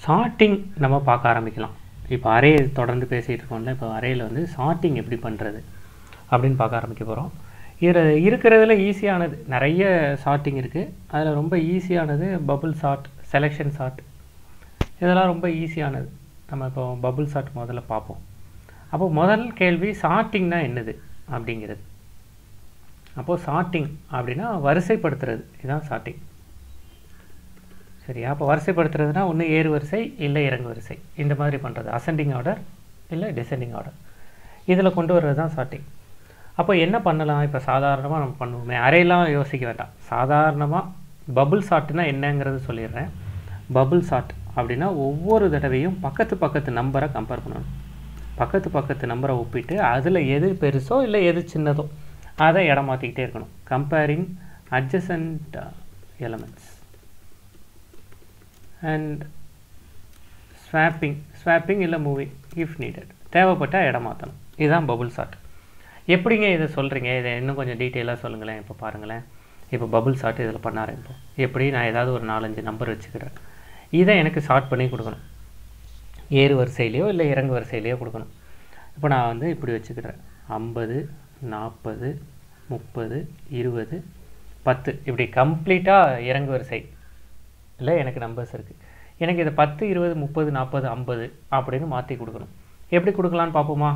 Sorting நம்ம பார்க்க ஆரம்பிக்கலாம் இப்போ அரே தொடர்ந்து பேசிகிட்டு இருக்கோம்ல இப்போ அரேயில் வந்து சார்ட்டிங் எப்படி பண்ணுறது அப்படின்னு பார்க்க ஆரம்பிக்க போகிறோம் இதில் இருக்கிறதுல ஈஸியானது நிறைய சார்ட்டிங் இருக்குது அதில் ரொம்ப ஈஸியானது பபுள் சார்ட் செலெக்ஷன் சார்ட் இதெல்லாம் ரொம்ப ஈஸியானது நம்ம இப்போ பபுள் சார்ட் முதல்ல பார்ப்போம் அப்போ முதல் கேள்வி சார்ட்டிங்னா என்னது அப்படிங்கிறது அப்போது சார்ட்டிங் அப்படின்னா வரிசைப்படுத்துறது இதுதான் சார்ட்டிங் சரியா அப்போ வரிசைப்படுத்துறதுனா ஒன்று ஏறு வரிசை இல்லை இறங்கு வரிசை இந்த மாதிரி பண்ணுறது அசெண்டிங் ஆர்டர் இல்லை டிசெண்டிங் ஆர்டர் இதில் கொண்டு வர்றது தான் சார்ட்டிங் அப்போ என்ன பண்ணலாம் இப்போ சாதாரணமாக நம்ம பண்ணுவோமே அரையெல்லாம் யோசிக்க வேண்டாம் சாதாரணமாக பபுள் சார்ட்னா என்னங்கிறது சொல்லிடுறேன் பபுள் சார்ட் அப்படின்னா ஒவ்வொரு தடவையும் பக்கத்து பக்கத்து நம்பரை கம்பேர் பண்ணணும் பக்கத்து பக்கத்து நம்பரை ஒப்பிட்டு அதில் எது பெருசோ இல்லை எது சின்னதோ அதை இடம் மாற்றிக்கிட்டே இருக்கணும் comparing adjacent elements and swapping swapping இல்லை மூவிங் இஃப் நீடட் தேவைப்பட்டால் இடம் மாற்றணும் இதுதான் பபுள் சார்ட் எப்படிங்க இதை சொல்கிறீங்க இதை இன்னும் கொஞ்சம் டீட்டெயிலாக சொல்லுங்களேன் இப்போ பாருங்களேன் இப்போ பபுள் சார்ட் இதில் பண்ண ஆரம்பிப்போம் எப்படி நான் ஏதாவது ஒரு நாலஞ்சு நம்பர் வச்சுக்கிறேன் இதை எனக்கு ஷார்ட் பண்ணி கொடுக்கணும் ஏறு வரிசையிலையோ இல்லை இறங்கு வரிசையிலையோ கொடுக்கணும் இப்போ நான் வந்து இப்படி வச்சுக்கிறேன் ஐம்பது நாற்பது முப்பது இருபது பத்து இப்படி கம்ப்ளீட்டாக இறங்கு வரிசை இல்லை எனக்கு நம்பர்ஸ் இருக்குது எனக்கு இதை பத்து இருபது முப்பது நாற்பது ஐம்பது அப்படின்னு மாற்றி கொடுக்கணும் எப்படி கொடுக்கலான்னு பார்ப்போமா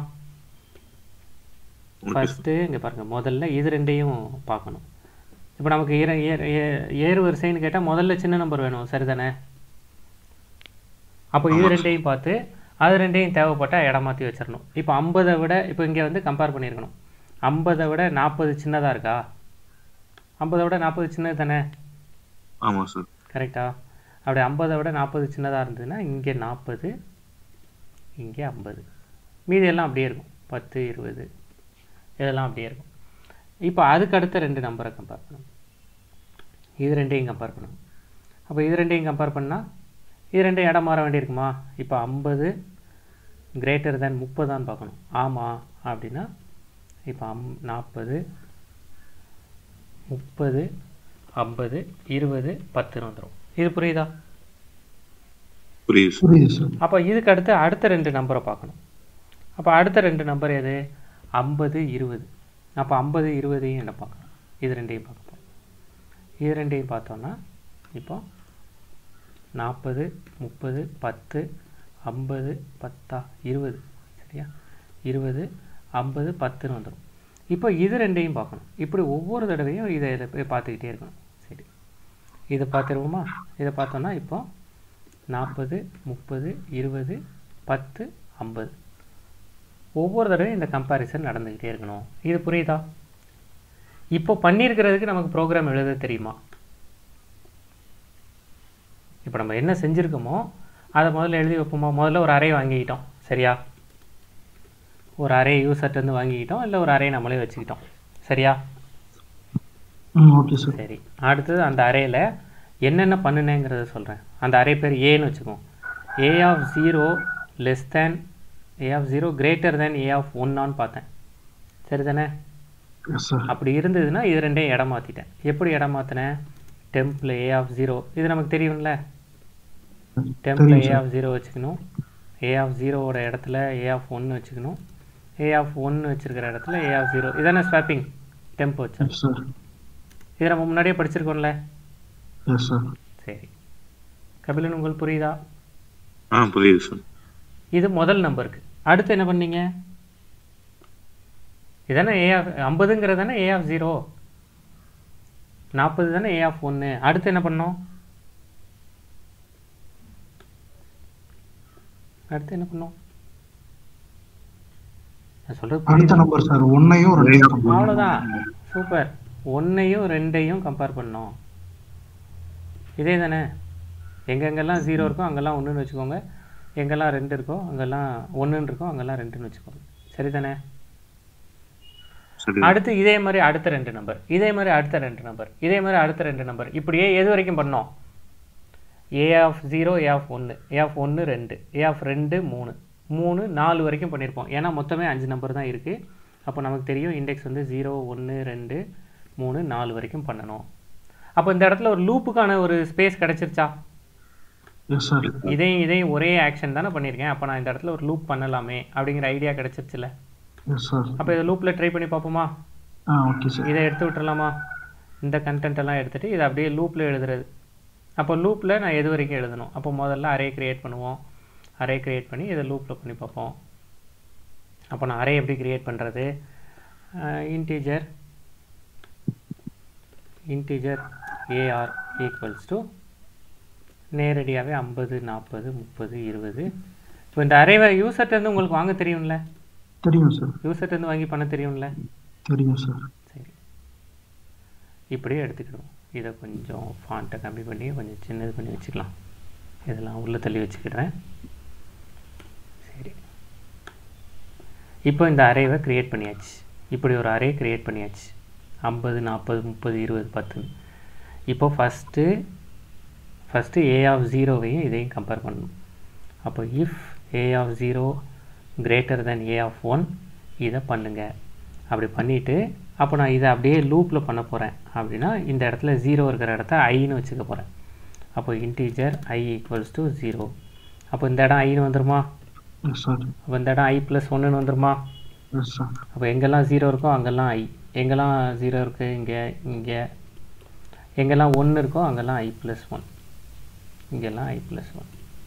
ஃபஸ்ட்டு இங்கே பாருங்கள் முதல்ல இது ரெண்டையும் பார்க்கணும் இப்போ நமக்கு ஏற ஏறு ஏறு வரிசைன்னு கேட்டால் முதல்ல சின்ன நம்பர் வேணும் சரிதானே அப்போ இது ரெண்டையும் பார்த்து அது ரெண்டையும் தேவைப்பட்டால் இடம் மாற்றி வச்சிடணும் இப்போ ஐம்பதை விட இப்போ இங்கே வந்து கம்பேர் பண்ணியிருக்கணும் ஐம்பதை விட நாற்பது சின்னதாக இருக்கா ஐம்பதை விட நாற்பது சின்னது தானே ஆமாம் சார் கரெக்டா அப்படி ஐம்பதை விட நாற்பது சின்னதாக இருந்ததுன்னா இங்கே நாற்பது இங்கே ஐம்பது மீதி எல்லாம் அப்படியே இருக்கும் பத்து இருபது இதெல்லாம் அப்படியே இருக்கும் இப்போ அதுக்கு அடுத்த ரெண்டு நம்பரை கம்பேர் பண்ணணும் இது ரெண்டையும் கம்பேர் பண்ணணும் அப்போ இது ரெண்டையும் கம்பேர் பண்ணால் இது ரெண்டும் இடம் மாற வேண்டியிருக்குமா இப்போ ஐம்பது கிரேட்டர் தேன் முப்பதான்னு பார்க்கணும் ஆமாம் அப்படின்னா இப்போ அம் நாற்பது முப்பது ஐம்பது இருபது பத்துன்னு வந்துடும் இது புரியுதா புரியுது சார் புரியுது சார் அப்போ இதுக்கு அடுத்து அடுத்த ரெண்டு நம்பரை பார்க்கணும் அப்போ அடுத்த ரெண்டு நம்பர் எது ஐம்பது இருபது அப்போ ஐம்பது இருபதையும் என்ன பார்க்கணும் இது ரெண்டையும் பார்க்க போகிறோம் இது ரெண்டையும் பார்த்தோன்னா இப்போ நாற்பது முப்பது பத்து ஐம்பது பத்தா இருபது சரியா இருபது ஐம்பது பத்துன்னு வந்துடும் இப்போ இது ரெண்டையும் பார்க்கணும் இப்படி ஒவ்வொரு தடவையும் இதை இதை போய் பார்த்துக்கிட்டே இருக்கணும் சரி இதை பார்த்துருவோமா இதை பார்த்தோன்னா இப்போ நாற்பது முப்பது இருபது பத்து ஐம்பது ஒவ்வொரு தடவையும் இந்த கம்பேரிசன் நடந்துக்கிட்டே இருக்கணும் இது புரியுதா இப்போ பண்ணியிருக்கிறதுக்கு நமக்கு ப்ரோக்ராம் எழுத தெரியுமா இப்போ நம்ம என்ன செஞ்சுருக்கோமோ அதை முதல்ல எழுதி வைப்போமா முதல்ல ஒரு அறை வாங்கிக்கிட்டோம் சரியா ஒரு அறை யூசர்ட்டேருந்து வாங்கிக்கிட்டோம் இல்லை ஒரு அறையை நம்மளே வச்சுக்கிட்டோம் சரியா ம் ஓகே சார் சரி அடுத்தது அந்த அரேல என்னென்ன பண்ணுனேங்கிறத சொல்கிறேன் அந்த அரே பேர் ஏன்னு வச்சுக்கோம் A of zero less than A of zero greater than A of ஒன்னான்னு பார்த்தேன் சரிதானே எஸ் சார் அப்படி இருந்ததுன்னா இது ரெண்டையும் இடம் மாற்றிட்டேன் எப்படி இடம் மாற்றினேன் டெம்பிள் ஏ ஆஃப் ஜீரோ இது நமக்கு தெரியும்ல டெம்பிள் தெரியும் ஏ சார் ஆஃப் ஜீரோ வச்சுக்கணும் ஏ ஆஃப் ஜீரோவோட இடத்துல ஏ ஆஃப் ஒன்று வச்சுக்கணும் ஏ ஆஃப் ஒன்று வச்சிருக்கிற இடத்துல ஏ ஆஃப் ஜீரோ இதானே ஸ்வாப்பிங் டெம்ப் வச்சேன் எஸ் சார் இதை நம்ம முன்னாடியே படிச்சிருக்கோம்ல எஸ் சார் சரி கபிலன் உங்களுக்கு புரியுதா ஆ புரியுது சார் இது முதல் நம்பருக்கு அடுத்து என்ன பண்ணீங்க இதானே ஏ ஆஃப் ஐம்பதுங்கிறது தானே ஏ ஆஃப் ஜீரோ நாற்பது தானே ஏ ஆஃப் ஒன்று அடுத்து என்ன பண்ணோம் அடுத்து என்ன பண்ணோம் நான் சொல்கிறது அடுத்த புரியுதா நம்பர் சார் ஒன்னையும் ரெண்டையும் compare பண்ணணும். அவ்வளோதான் சூப்பர் ஒன்றையும் ரெண்டையும் கம்பேர் பண்ணோம் இதே தானே எங்கெங்கெல்லாம் ஜீரோ இருக்கோ அங்கெல்லாம் ஒன்றுன்னு வச்சுக்கோங்க எங்கெல்லாம் ரெண்டு இருக்கோ அங்கெல்லாம் ஒன்றுன்னு இருக்கோ அங்கெல்லாம் ரெண்டுன்னு வச்சுக்கோங்க சரிதானே சரி அடுத்து இதே மாதிரி அடுத்த ரெண்டு நம்பர் இதே மாதிரி அடுத்த ரெண்டு நம்பர் இதே மாதிரி அடுத்த ரெண்டு நம்பர் இப்படியே எது வரைக்கும் பண்ணோம் A of zero A of ஒன்று ஏ ஆஃப் ஒன்று ரெண்டு ஏ ஆஃப் ரெண்டு மூணு மூணு நாலு வரைக்கும் பண்ணியிருப்போம் ஏன்னா மொத்தமே அஞ்சு நம்பர் தான் இருக்குது அப்போ நமக்கு தெரியும் இண்டெக்ஸ் வந்து ஜீரோ ஒன்று ரெண்டு மூணு நாலு வரைக்கும் பண்ணணும் அப்போ இந்த இடத்துல ஒரு லூப்புக்கான ஒரு ஸ்பேஸ் கிடச்சிருச்சா எஸ் சார் இதையும் இதையும் ஒரே ஆக்ஷன் தானே பண்ணியிருக்கேன் அப்போ நான் இந்த இடத்துல ஒரு லூப் பண்ணலாமே அப்படிங்கிற ஐடியா கிடைச்சிருச்சுல எஸ் சார் அப்போ இதை லூப்பில் ட்ரை பண்ணி பார்ப்போமா ஆ ஓகே சார் இதை எடுத்து விட்டுறலாமா இந்த content எல்லாம் எடுத்துட்டு இதை அப்படியே லூப்பில் எழுதுறது அப்போ லூப்பில் நான் எது வரைக்கும் எழுதணும் அப்போ முதல்ல அரே கிரியேட் பண்ணுவோம் அரே கிரியேட் பண்ணி இதை லூப்பில் பண்ணி பார்ப்போம் அப்போ நான் அரே எப்படி கிரியேட் பண்ணுறது integer integer AR equals to நேரடியாகவே ஐம்பது நாற்பது முப்பது இருபது இப்போ இந்த அரேவை யூசர்ட்டேருந்து உங்களுக்கு வாங்க தெரியும்ல தெரியும் சார் யூசர்ட்டேருந்து வாங்கி பண்ண தெரியும்ல தெரியும் சார் சரி இப்படியே எடுத்துக்கிடுவோம் இதை கொஞ்சம் ஃபாண்ட்டை கம்மி பண்ணி கொஞ்சம் சின்னது பண்ணி வச்சுக்கலாம் இதெல்லாம் உள்ளே தள்ளி வச்சுக்கிடுறேன் சரி இப்போ இந்த அரேவை க்ரியேட் பண்ணியாச்சு இப்படி ஒரு அரே க்ரியேட் பண்ணியாச்சு ஐம்பது நாற்பது முப்பது இருபது பத்து இப்போ ஃபஸ்ட்டு ஃபஸ்ட்டு ஏ ஆஃப் ஜீரோவையும் இதையும் கம்பேர் பண்ணணும் அப்போ if A of zero greater than A of one இதை பண்ணுங்க அப்படி பண்ணிவிட்டு அப்போ நான் இதை அப்படியே லூப்பில் பண்ண போகிறேன் அப்படின்னா இந்த இடத்துல ஜீரோ இருக்கிற இடத்த ஐன்னு வச்சுக்க போகிறேன் அப்போ integer I equals to zero அப்போ இந்த இடம் ஐன்னு வந்துருமா எஸ் சார் அப்போ இந்த இடம் ஐ ப்ளஸ் ஒன்றுன்னு வந்துருமா எஸ் சார் அப்போ எங்கெல்லாம் ஜீரோ இருக்கோ அங்கெல்லாம் ஐ எங்கெல்லாம் ஜீரோ இருக்குது இங்கே இங்கே எங்கெல்லாம் ஒன்று இருக்கோ அங்கெல்லாம் ஐ ப்ளஸ் ஒன் இங்கெல்லாம் ஐ ப்ளஸ் ஒன்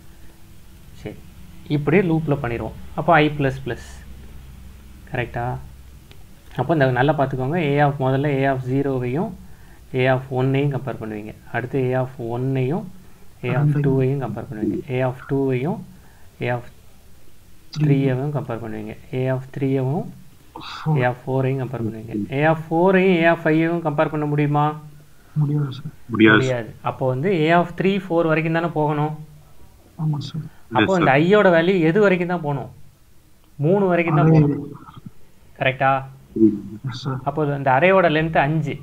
சரி இப்படியே லூப்பில் பண்ணிடுவோம் அப்போ ஐ ப்ளஸ் ப்ளஸ் கரெக்டா அப்போ இந்த நல்லா பார்த்துக்கோங்க ஏ ஆஃப் முதல்ல ஏ ஆஃப் ஜீரோவையும் ஏ ஆஃப் ஒன்னையும் கம்பேர் பண்ணுவீங்க அடுத்து ஏ ஆஃப் ஒன்னையும் ஏ ஆஃப் டூவையும் கம்பேர் பண்ணுவீங்க ஏ ஆஃப் டூவையும் ஏ ஆஃப் த்ரீயவும் கம்பேர் பண்ணுவீங்க ஏ ஆஃப் த்ரீயவும் ஏ ஆஃப் ஃபோரையும் கம்பேர் பண்ணுவீங்க ஏ ஆஃப் ஃபோரையும் ஏ ஆஃப் ஃபைவையும் கம்பேர் பண்ண முடியுமா முடியாது சார் முடியாது முடியாது அப்போ வந்து ஏ ஆஃப் த்ரீ ஃபோர் வரைக்கும் தானே போகணும் ஆமாம் சார் அப்போ இந்த ஐயோட வேல்யூ எது வரைக்கும் தான் போகணும் மூணு வரைக்கும் தான் போகணும் கரெக்டா எஸ் சார் அப்போ இந்த அரேயோட லென்த் அஞ்சு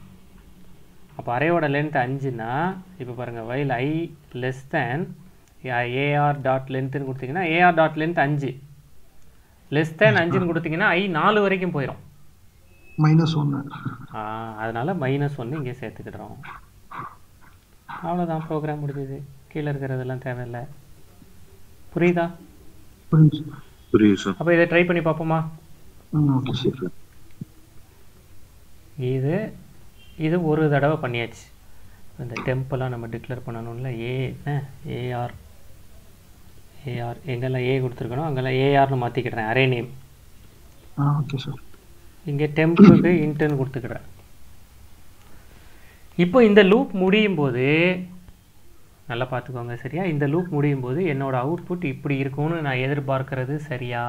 அப்போ அரேயோட லென்த் அஞ்சுனா இப்போ பாருங்கள் while I less than AR dot லென்த்துன்னு கொடுத்தீங்கன்னா ஏஆர் டாட் லென்த் அஞ்சு லெஸ் தேன் அஞ்சுன்னு கொடுத்தீங்கன்னா ஐ நாலு வரைக்கும் போயிடும் மைனஸ் ஒன்று ஆ அதனால் மைனஸ் ஒன்று இங்கே சேர்த்துக்கிடுறோம் அவ்வளோதான் ப்ரோக்ராம் முடிஞ்சது கீழே இருக்கிறதெல்லாம் தேவையில்லை புரியுதா புரியுது சார் புரியுது சார் அப்போ இதை ட்ரை பண்ணி பார்ப்போமா ம் ஓகே சார் இது இது ஒரு தடவை பண்ணியாச்சு இந்த டெம்பெல்லாம் நம்ம டிக்ளேர் பண்ணணும்ல ஏ ஏஆர் ஏஆர் எங்கெல்லாம் ஏ கொடுத்துருக்கணும் அங்கெல்லாம் ஏஆர்னு மாற்றிக்கிடுறேன் அரே நேம் ஆ ஓகே சார் இங்கே டெம்புக்கு இன்டர்ன் கொடுத்துக்கிறேன் இப்போ இந்த லூப் முடியும் போது நல்லா பார்த்துக்கோங்க சரியா இந்த லூப் முடியும் போது என்னோட அவுட்புட் இப்படி இருக்கும்னு நான் எதிர்பார்க்கறது சரியா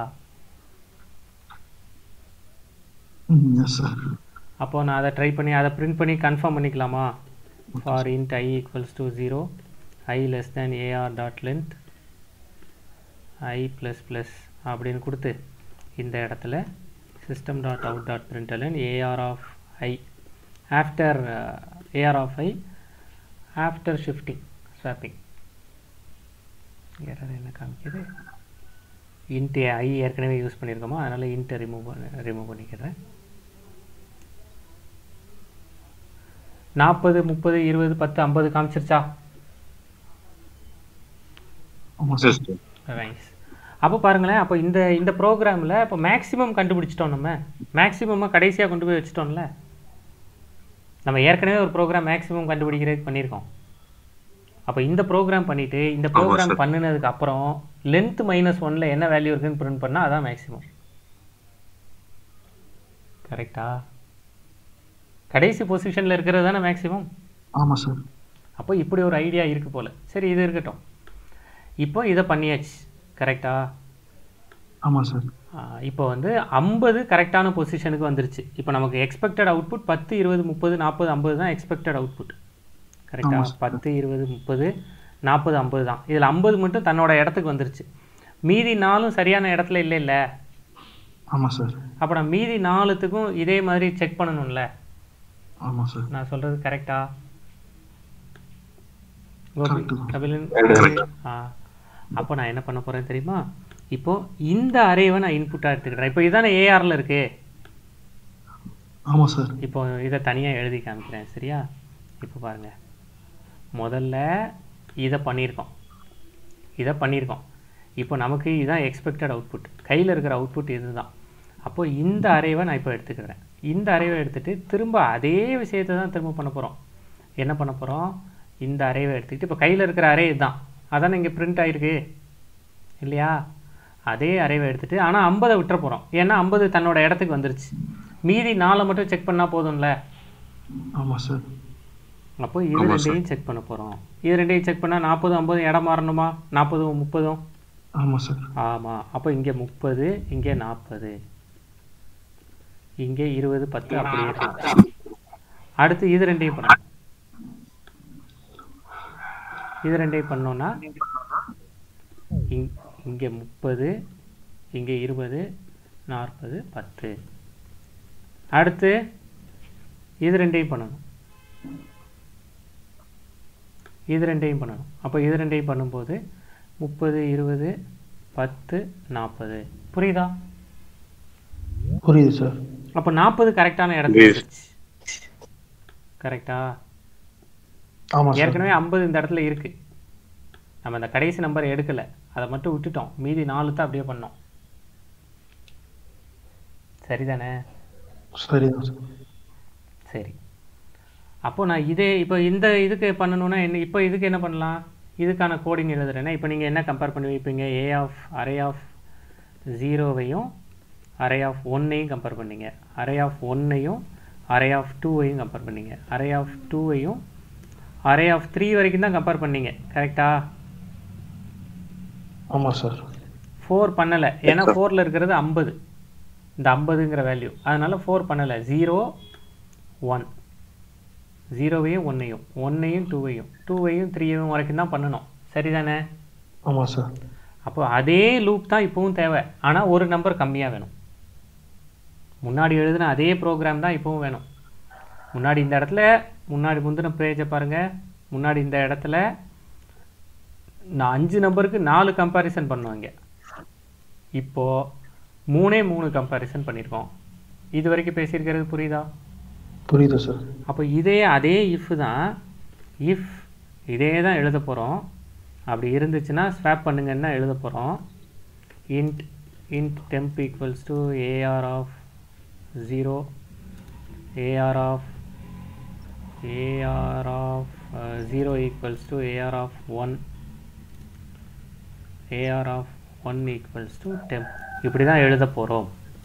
ம் எஸ் சார் அப்போ நான் அதை ட்ரை பண்ணி அதை பிரிண்ட் பண்ணி கன்ஃபார்ம் பண்ணிக்கலாமா for int I equals to zero I less than AR dot length I plus plus அப்படின்னு கொடுத்து இந்த இடத்துல system dot out dot println AR of I after AR of I after shifting swapping error என்ன காமிக்குது int ஐ ஏற்கனவே use பண்ணியிருக்கோமா அதனால் இன்ட்டை remove பண்ண remove பண்ணிக்கிறேன் நாற்பது முப்பது இருபது பத்து ஐம்பது காமிச்சிருச்சா ஆமாம் எஸ் சார் சார் நைஸ் அப்போ பாருங்களேன் அப்போ இந்த இந்த ப்ரோக்ராமில் இப்போ மேக்ஸிமம் கண்டுபிடிச்சிட்டோம் நம்ம மேக்ஸிமமாக கடைசியாக கொண்டு போய் வச்சிட்டோம்ல நம்ம ஏற்கனவே ஒரு ப்ரோக்ராம் மேக்ஸிமம் கண்டுபிடிக்கிறதுக்கு பண்ணியிருக்கோம் அப்போ இந்த ப்ரோக்ராம் பண்ணிவிட்டு இந்த ஆமா ப்ரோக்ராம் sir. பண்ணினதுக்கு அப்புறம் லென்த் மைனஸ் ஒனில் என்ன வேல்யூ இருக்குன்னு பிரிண்ட் பண்ணால் அதான் மேக்ஸிமம் கரெக்டா கடைசி பொசிஷனில் இருக்கிறது தானே மேக்ஸிமம் ஆமாம் சார் அப்போ இப்படி ஒரு ஐடியா இருக்கு போல சரி இது இருக்கட்டும் இப்போ இதை பண்ணியாச்சு கரெக்டா ஆமாம் சார் இப்போ வந்து ஐம்பது கரெக்டான பொசிஷனுக்கு வந்துருச்சு இப்போ நமக்கு எக்ஸ்பெக்டட் அவுட்புட் பத்து இருபது முப்பது நாற்பது ஐம்பது தான் எக்ஸ்பெக்டட் அவுட்புட் கரெக்டா ஆமா sir. பத்து இருபது முப்பது நாற்பது ஐம்பது தான் இதில் ஐம்பது மட்டும் தன்னோட இடத்துக்கு வந்துருச்சு மீதி நாலும் சரியான இடத்துல இல்லை இல்லை ஆமாம் சார் அப்போ நான் மீதி நாலுத்துக்கும் இதே மாதிரி செக் பண்ணணும்ல ஆமாம் சார் நான் சொல்றது கரெக்டா கோபி Correct தான். கபிலன் Correct. ஆ அப்போ நான் என்ன பண்ண போறேன் தெரியுமா இப்போ இந்த அரேவை நான் இன்புட்டாக எடுத்துக்கிறேன் இப்போ இதானே ஏஆரில் இருக்கு ஆமாம் சார் இப்போ இதை தனியாக எழுதி காமிக்கிறேன் சரியா இப்போ பாருங்க முதல்ல இதை பண்ணியிருக்கோம் இதை பண்ணியிருக்கோம் இப்போ நமக்கு இதுதான் எக்ஸ்பெக்டட் அவுட்புட் கையில் இருக்கிற அவுட்புட் இதுதான் அப்போ இந்த அரேவை நான் இப்போ எடுத்துக்கிறேன் இந்த அரேவை எடுத்துட்டு திரும்ப அதே விஷயத்தை தான் திரும்ப பண்ண போகிறோம் என்ன பண்ண போகிறோம் இந்த அரேவை எடுத்துக்கிட்டு இப்போ கையில் இருக்கிற அரே இதுதான் அதானே இங்கே பிரிண்ட் ஆகிருக்கு இல்லையா அதே அரேவை எடுத்துட்டு ஆனால் ஐம்பதை விட்டுற போகிறோம் ஏன்னா ஐம்பது தன்னோட இடத்துக்கு வந்துருச்சு மீதி நாலை மட்டும் செக் பண்ணால் போதும்ல ஆமாம் சார் அப்போ இது ரெண்டையும் செக் பண்ண போகிறோம் இது ரெண்டையும் செக் பண்ணால் நாற்பதும் ஐம்பதும் இடம் மாறணுமா நாற்பதும் முப்பதும் ஆமாம் சார் ஆமாம் அப்போ இங்கே முப்பது இங்கே நாற்பது இங்கே இருபது பத்து அப்படியே இருக்கும் அடுத்து இது ரெண்டையும் பண்ணணும் இது ரெண்டையும் பண்ணோன்னா இங் இங்கே முப்பது இங்கே இருபது நாற்பது பத்து அடுத்து இது ரெண்டையும் பண்ணணும் இது ரெண்டையும் பண்ணணும் அப்போ இது ரெண்டையும் பண்ணும்போது முப்பது இருபது பத்து நாற்பது புரியுதா புரியுது சார் அப்போ நாற்பது கரெக்டான இடத்துல Yes. வந்துருச்சு கரெக்டா ஆமாம் சார் ஏற்கனவே ஐம்பது இந்த இடத்துல இருக்கு நம்ம அந்த கடைசி நம்பர் எடுக்கல அதை மட்டும் விட்டுட்டோம் மீதி நாலு தான் அப்படியே பண்ணோம் சரிதானே சரிதான் சார் சரி அப்போ நான் இதே இப்போ இந்த இதுக்கு பண்ணணும்னா என்ன இப்போ இதுக்கு என்ன பண்ணலாம் இதுக்கான கோடிங் எழுதுறேன்னா இப்போ நீங்கள் என்ன கம்பேர் பண்ணி வைப்பீங்க ஏ ஆஃப் அரே ஆஃப் ஜீரோவையும் அரே ஆஃப் ஒன்னையும் கம்பேர் பண்ணீங்க அரே ஆஃப் ஒன்னையும் அரே ஆஃப் டூவையும் கம்பேர் பண்ணீங்க அரே ஆஃப் டூவையும் அரே ஆஃப் த்ரீ வரைக்கும் தான் கம்பேர் பண்ணீங்க கரெக்டா ஆமாம் சார் ஃபோர் பண்ணலை ஏன்னா ஃபோரில் இருக்கிறது ஐம்பது இந்த ஐம்பதுங்கிற வேல்யூ அதனால் ஃபோர் பண்ணலை ஜீரோ ஒன் ஜீரோவையும் ஒன்னையும் ஒன்னையும் டூவையும் டூவையும் த்ரீயையும் வரைக்கும் தான் பண்ணணும் சரிதானே ஆமாம் சார் அப்போ அதே லூப் தான் இப்போவும் தேவை ஆனால் ஒரு நம்பர் கம்மியாக வேணும் முன்னாடி எழுதின அதே ப்ரோக்ராம் தான் இப்போவும் வேணும் முன்னாடி இந்த இடத்துல முன்னாடி முந்தின பேஜை பாருங்கள் முன்னாடி இந்த இடத்துல நான் அஞ்சு நம்பருக்கு நாலு கம்பேரிசன் பண்ணுவாங்க இப்போது மூணே மூணு கம்பேரிசன் பண்ணியிருக்கோம் இது வரைக்கும் பேசியிருக்கிறது புரியுதா புரியுது சார் அப்போ இதே அதே இஃப் தான் இஃப் இதே தான் எழுத போகிறோம் அப்படி இருந்துச்சுன்னா ஸ்வாப் பண்ணுங்கன்னா எழுத போகிறோம் int int temp equals to AR of zero AR of AR of zero equals to AR of one AR of one equals to temp இப்படி தான் எழுத போகிறோம்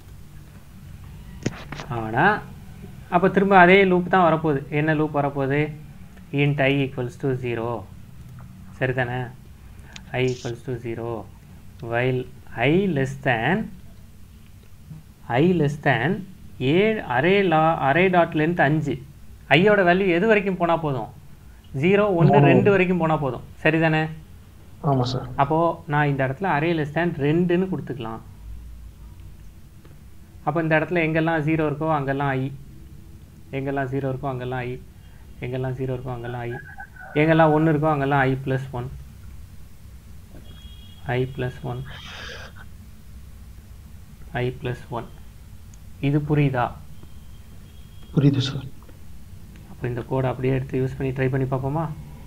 ஆனால் அப்போ திரும்ப அதே லூப் தான் வரப்போகுது என்ன லூப் வரப்போகுது int I equals to zero சரிதானே I equals to zero while I less than I less than A array லா அரே டாட் லென்த் அஞ்சு ஐயோட வேல்யூ எது வரைக்கும் போனால் போதும் ஜீரோ ஒன்று ரெண்டு வரைக்கும் போனால் போதும் சரிதானே ஆமாம் சார் அப்போது நான் இந்த இடத்துல அரே லெஸ் தேன் ரெண்டுன்னு கொடுத்துக்கலாம் அப்போ இந்த இடத்துல எங்கெல்லாம் ஜீரோ இருக்கோ அங்கெல்லாம் ஐ எங்கெல்லாம் ஜீரோ இருக்கோ அங்கெல்லாம் ஐ எங்கெல்லாம் ஜீரோ இருக்கோ அங்கெல்லாம் ஐ எங்கெல்லாம் ஒன்று இருக்கோ அங்கெல்லாம் I plus one I plus one I plus one இது புரியுதா புரியுது சார் அப்போ இந்த கோடை அப்படியே எடுத்து யூஸ் பண்ணி ட்ரை பண்ணி பார்ப்போமா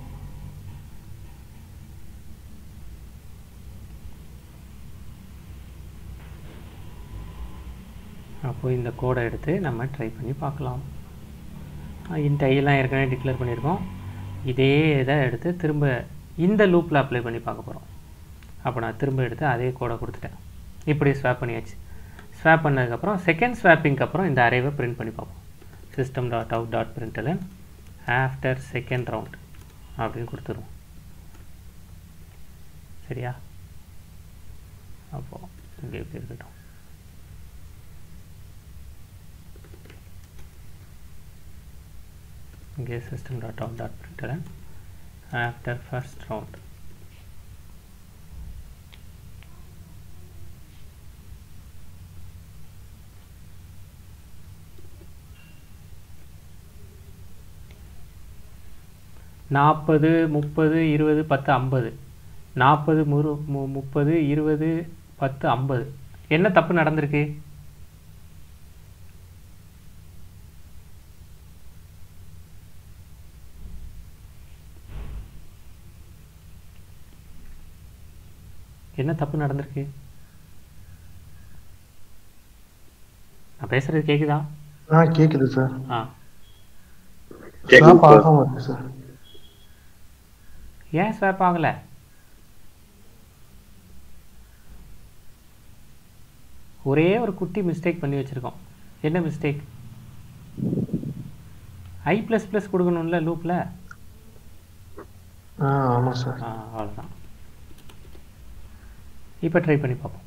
அப்போ இந்த கோடை எடுத்து நம்ம ட்ரை பண்ணி பார்க்கலாம் இந்த ஐயெல்லாம் ஏற்கனவே டிக்ளேர் பண்ணியிருக்கோம் இதே இதை எடுத்து திரும்ப இந்த லூப்பில் அப்ளை பண்ணி பார்க்க போகிறோம் அப்போ நான் திரும்ப எடுத்து அதே கோடை கொடுத்துட்டேன் இப்படி ஸ்வாப் பண்ணியாச்சு ஸ்வாப் பண்ணதுக்கப்புறம் செகண்ட் ஸ்வாப்பிங்க்கு அப்புறம் இந்த அரேவை பிரிண்ட் பண்ணி பார்ப்போம் system dot out dot println after second round அப்படின்னு கொடுத்துருவோம் சரியா அப்போது இங்கே இப்படி இருக்கட்டும் இங்கே system dot out dot println after first round நாற்பது முப்பது இருபது பத்து ஐம்பது நாற்பது முரு மு முப்பது இருபது பத்து ஐம்பது என்ன தப்பு நடந்திருக்கு என்ன தப்பு நடந்திருக்கு நான் பேசுறது கேக்குதா ஆ கேக்குது சார் ஆ கேக்குது ஸ்வாப் சார். ஆகாம இருக்கு சார் ஏன் ஸ்வாப் ஆகலை ஒரே ஒரு குட்டி மிஸ்டேக் பண்ணி வச்சுருக்கோம் என்ன மிஸ்டேக் ஐ ப்ளஸ் ப்ளஸ் கொடுக்கணும்ல லூப்பில் ஆ ஆமா சார் ஆ அவ்வளோதான் இப்போ ட்ரை பண்ணி பார்ப்போம்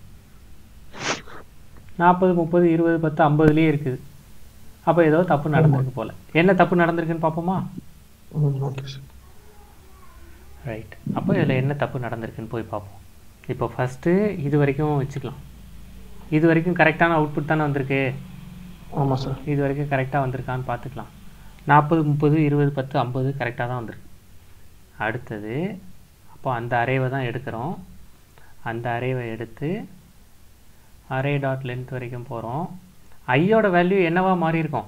நாற்பது முப்பது இருபது பத்து ஐம்பதுலேயே இருக்குது அப்போ ஏதோ தப்பு நடந்திருக்கு போல் என்ன தப்பு நடந்திருக்குன்னு பார்ப்போமா ம் ஓகே சார் ரைட் அப்போ இதில் என்ன தப்பு நடந்திருக்குன்னு போய் பார்ப்போம் இப்போ ஃபஸ்ட்டு இது வரைக்கும் வச்சுக்கலாம் இது வரைக்கும் கரெக்டான அவுட்புட் தானே வந்திருக்கு ஆமா சார் இது வரைக்கும் கரெக்டாக வந்திருக்கான்னு பார்த்துக்கலாம் நாற்பது முப்பது இருபது பத்து ஐம்பது கரெக்டாக தான் வந்திருக்கு அடுத்தது அப்போ அந்த அரேவை தான் எடுக்கிறோம் அந்த அரேவை எடுத்து அரே டாட் லென்த் வரைக்கும் போகிறோம் ஐயோட வேல்யூ என்னவா மாறி இருக்கும்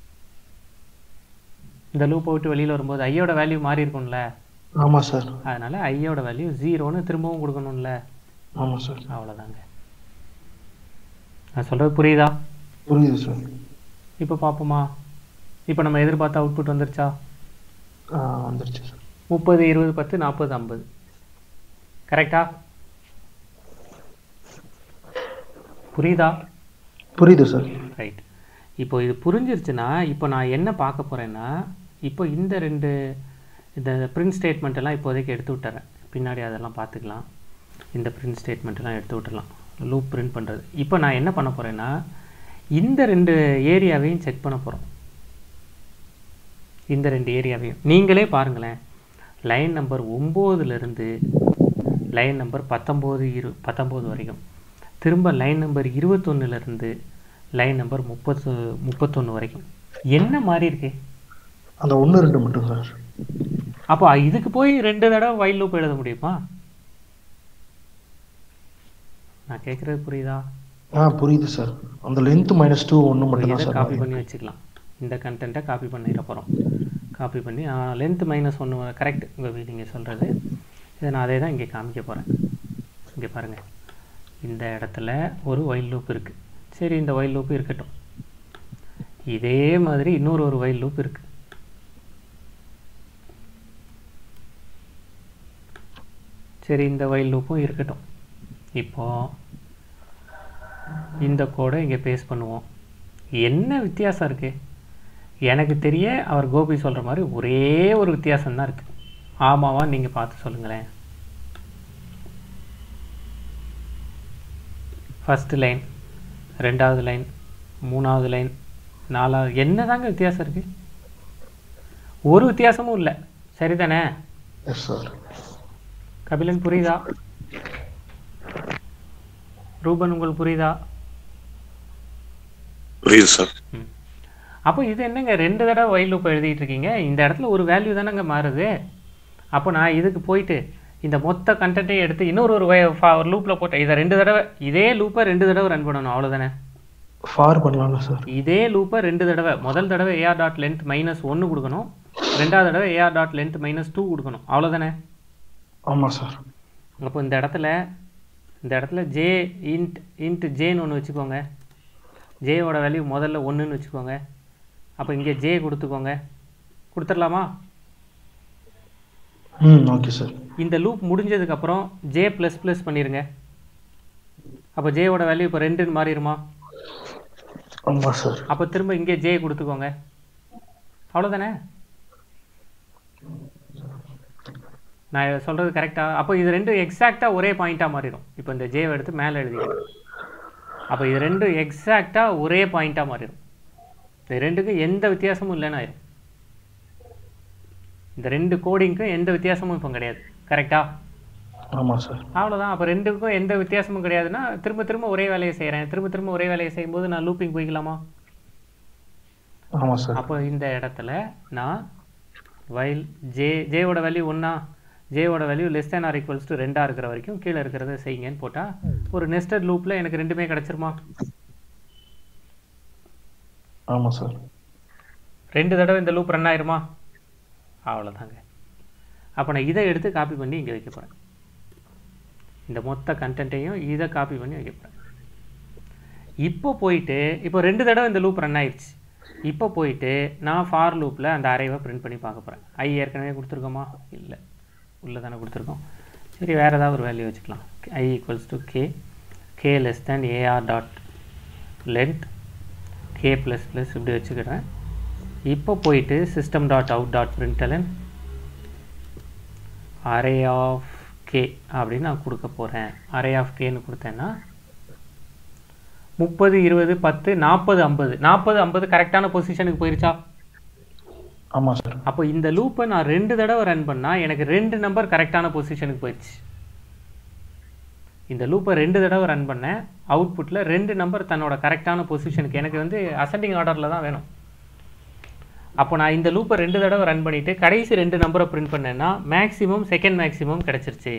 இந்த லூப்பை விட்டு வெளியில் வரும்போது ஐயோட வேல்யூ மாறி இருக்கும்ல ஆமா சார் அதனால் ஐயோட வேல்யூ ஜீரோன்னு திரும்பவும் கொடுக்கணும்ல ஆமா சார் அவ்வளோதாங்க நான் சொல்கிறது புரியுதா புரியுது சார் இப்போ பார்ப்போமா இப்போ நம்ம எதிர்பார்த்த அவுட்புட் வந்துருச்சா ஆ வந்துருச்சு சார் முப்பது இருபது பத்து நாற்பது ஐம்பது கரெக்டா புரியுதா புரியுது சார் ரைட் இப்போ இது புரிஞ்சிருச்சுன்னா இப்போ நான் என்ன பார்க்க போகிறேன்னா இப்போ இந்த ரெண்டு இந்த பிரிண்ட் ஸ்டேட்மெண்ட் எல்லாம் இப்போதைக்கு எடுத்து விட்டுறேன் பின்னாடி அதெல்லாம் பார்த்துக்கலாம் இந்த பிரிண்ட் ஸ்டேட்மெண்ட் எல்லாம் எடுத்து விட்டுறலாம் லூப் பிரிண்ட் பண்ணுறது இப்போ நான் என்ன பண்ண போகிறேன்னா இந்த ரெண்டு ஏரியாவையும் செக் பண்ண போகிறோம் இந்த ரெண்டு ஏரியாவையும் நீங்களே பாருங்களேன் லைன் நம்பர் ஒம்போதுலேருந்து லைன் நம்பர் பத்தொம்போது இரு பத்தொம்போது வரைக்கும் திரும்ப லைன் நம்பர் இருபத்தொன்னுலேருந்து லைன் நம்பர் முப்பத்து முப்பத்தொன்று வரைக்கும் என்ன மாறி இருக்கு அந்த ஒன்று ரெண்டு மட்டும் சார் அப்போ இதுக்கு போய் ரெண்டு தடவை வைல் லூப் எழுத முடியுமா நான் கேட்குறது புரியுதா ஆ புரியுது சார் அந்த லென்த் மைனஸ் டூ ஒன்று மட்டும் இதை தான் சார் காப்பி மாறி பண்ணி வச்சுக்கலாம் இந்த கண்டென்ட்டை காப்பி பண்ணிட போகிறோம் காப்பி பண்ணி லென்த் மைனஸ் ஒன்று கரெக்ட் உங்கள் நீங்கள் சொல்கிறது இதை நான் அதே தான் இங்கே காமிக்க போகிறேன் இங்கே பாருங்கள் இந்த இடத்துல ஒரு ஒயில் லூப் இருக்குது சரி இந்த ஒயில் லூப் இருக்கட்டும் இதே மாதிரி இன்னொரு ஒரு ஒயில் லூப் இருக்குது சரி இந்த ஒயில் லூப்பும் இருக்கட்டும் இப்போ இந்த கோடை இங்கே பேஸ்ட் பண்ணுவோம் என்ன வித்தியாசம் இருக்கு எனக்கு தெரிய அவர் கோபி சொல்கிற மாதிரி ஒரே ஒரு வித்தியாசம் தான் இருக்குது ஆமாவா நீங்கள் பார்த்து சொல்லுங்களேன் ஃபஸ்ட்டு லைன் ரெண்டாவது லைன் மூணாவது லைன் நாலாவது என்ன தாங்க வித்தியாசம் இருக்குது ஒரு வித்தியாசமும் இல்லை சரிதானே எஸ் சார் கபிலன் புரியுதா ரூபன் உங்களுக்கு புரியுதா புரியுது சார் அப்போ இது என்னங்க ரெண்டு தடவை வைல் லூப் எழுதிட்டு இருக்கீங்க இந்த இடத்துல ஒரு வேல்யூ தானேங்க மாறுது அப்போ நான் இதுக்கு போயிட்டு இந்த மொத்த கண்டென்ட்டையும் எடுத்து இன்னொரு ஒரு வை- ஃபா- ஒரு லூப்பில் போட்டேன் இதை ரெண்டு தடவை இதே லூப்பை ரெண்டு தடவை ரன் பண்ணணும் அவ்வளோதானே ஃபார் பண்ணலாம்ல சார் இதே லூப்பை ரெண்டு தடவை முதல் தடவை ஏஆர் டாட் லென்த் மைனஸ் ஒன்று கொடுக்கணும் ரெண்டாவது தடவை AR dot length minus two கொடுக்கணும் அவ்வளோதானே ஆமா சார் அப்போ இந்த இடத்துல இந்த இடத்துல ஜே இன்ட் இன்ட் ஜேன்னு ஒன்று வச்சுக்கோங்க ஜேயோட வேல்யூ முதல்ல ஒன்றுன்னு வச்சுக்கோங்க அப்போ இங்கே ஜே கொடுத்துக்கோங்க கொடுத்துடலாமா ம் ஓகே சார் இந்த லூப் முடிஞ்சதுக்கப்புறம் ஜே ப்ளஸ் ப்ளஸ் பண்ணிடுங்க அப்போ ஜேயோட வேல்யூ இப்போ ரெண்டுன்னு மாறிடுமா ஆமா சார் அப்போ திரும்ப இங்கே ஜே கொடுத்துக்கோங்க அவ்வளோதானே நான் சொல்கிறது கரெக்டாக அப்போ இது ரெண்டும் எக்ஸாக்டாக ஒரே பாயிண்ட்டாக மாறிடும் இப்போ இந்த ஜேவை எடுத்து மேலே எழுதிக்கிறேன் அப்போ இது ரெண்டும் எக்ஸாக்டாக ஒரே பாயிண்ட்டாக மாறிடும் இந்த ரெண்டுக்கும் எந்த வித்தியாசமும் இல்லைன்னு ஆயிரும் இந்த ரெண்டு கோடிங்க்கும் எந்த வித்தியாசமும் இப்போ கிடையாது கரெக்டா ஆமா சார் அவ்வளோதான் அப்போ ரெண்டுக்கும் எந்த வித்தியாசமும் கிடையாதுன்னா திரும்ப திரும்ப ஒரே வேலையை செய்கிறேன் திரும்ப திரும்ப ஒரே வேலையை செய்யும்போது நான் லூப்பிங் போய்க்கலாமா ஆமா சார் அப்போ இந்த இடத்துல நான் வைல் ஜே ஜேவோட வேல்யூ ஒன்றா ஜேவோட value less than or equals to ரெண்டாக இருக்கிற வரைக்கும் கீழே இருக்கிறத செய்யுங்கன்னு போட்டால் ஒரு நெஸ்டட் லூப்பில் எனக்கு ரெண்டுமே கிடச்சிருமா ஆமா சார் ரெண்டு தடவை இந்த லூப் ரன் ஆயிருமா அவ்வளோதாங்க அப்போ நான் இதை எடுத்து காப்பி பண்ணி இங்கே வைக்க போகிறேன் இந்த மொத்த கண்டென்ட்டையும் இதை காப்பி பண்ணி வைக்க போகிறேன் இப்போ போயிட்டு இப்போ ரெண்டு தடவை இந்த லூப் ரன் ஆயிடுச்சு இப்போ போயிட்டு நான் ஃபார் லூப்பில் அந்த அரைவை பிரிண்ட் பண்ணி பார்க்க போகிறேன் ஐ ஏற்கனவே கொடுத்துருக்கோமா இல்லை உள்ளே தானே கொடுத்துருக்கோம் சரி வேறு ஏதாவது ஒரு வேல்யூ வச்சுக்கலாம் I equals to K K less than AR dot length K plus plus இப்படி வச்சுக்கிறேன் இப்போ போயிட்டு system dot out dot println array of K அப்படின்னு நான் கொடுக்க போகிறேன் அரே ஆஃப் கேன்னு கொடுத்தேன்னா முப்பது இருபது பத்து நாற்பது ஐம்பது நாற்பது ஐம்பது கரெக்டான பொசிஷனுக்கு போயிருச்சா ஆமாம் சார் அப்போ இந்த லூப்பை நான் ரெண்டு தடவை ரன் பண்ணால் எனக்கு ரெண்டு நம்பர் கரெக்டான பொசிஷனுக்கு போயிடுச்சு இந்த லூப்பை ரெண்டு தடவை ரன் பண்ணேன் அவுட்புட்டில் ரெண்டு நம்பர் தன்னோட கரெக்டான பொசிஷனுக்கு எனக்கு வந்து அசெண்டிங் ஆர்டரில் தான் வேணும் அப்போ நான் இந்த லூப்பை ரெண்டு தடவை ரன் பண்ணிவிட்டு கடைசி ரெண்டு நம்பரை பிரிண்ட் பண்ணேன்னா மேக்ஸிமம் செகண்ட் மேக்ஸிமம் கிடச்சிருச்சு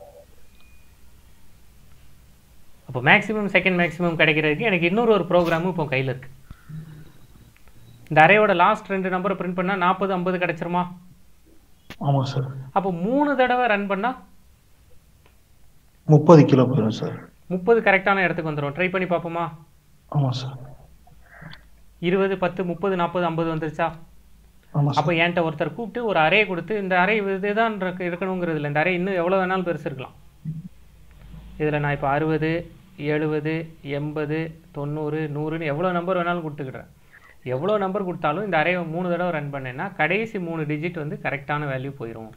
அப்போ மேக்ஸிமம் செகண்ட் மேக்ஸிமம் கிடைக்கிறதுக்கு எனக்கு இன்னொரு ஒரு ப்ரோக்ராமும் இப்போ கையில் இருக்குது இந்த அரையோட லாஸ்ட் ரெண்டு நம்பரை பிரிண்ட் பண்ணால் நாற்பது ஐம்பது கிடச்சிருமா ஆமாம் சார் அப்போ மூணு தடவை ரன் பண்ணால் முப்பது கிலோ போயிடும் சார் முப்பது கரெக்டான இடத்துக்கு வந்துடும் ட்ரை பண்ணி பார்ப்போமா ஆமாம் சார் இருபது பத்து முப்பது நாற்பது ஐம்பது வந்துருச்சா ஆமாம் அப்போ சார் என்கிட்ட ஒருத்தர் கூப்பிட்டு ஒரு அறையை கொடுத்து இந்த அறை இதுதான் இருக்கு- இருக்கணுங்கிறது இல்லை இந்த அறை இன்னும் எவ்வளோ வேணாலும் பெருசு இருக்கலாம் இதில் நான் இப்போ அறுபது எழுபது எண்பது தொண்ணூறு நூறுன்னு எவ்வளோ நம்பர் வேணாலும் கொடுத்துக்கிடுறேன் எவ்வளோ நம்பர் கொடுத்தாலும் இந்த அறையை மூணு தடவை ரன் பண்ணேன்னா கடைசி மூணு டிஜிட் வந்து கரெக்டான வேல்யூ போயிடும்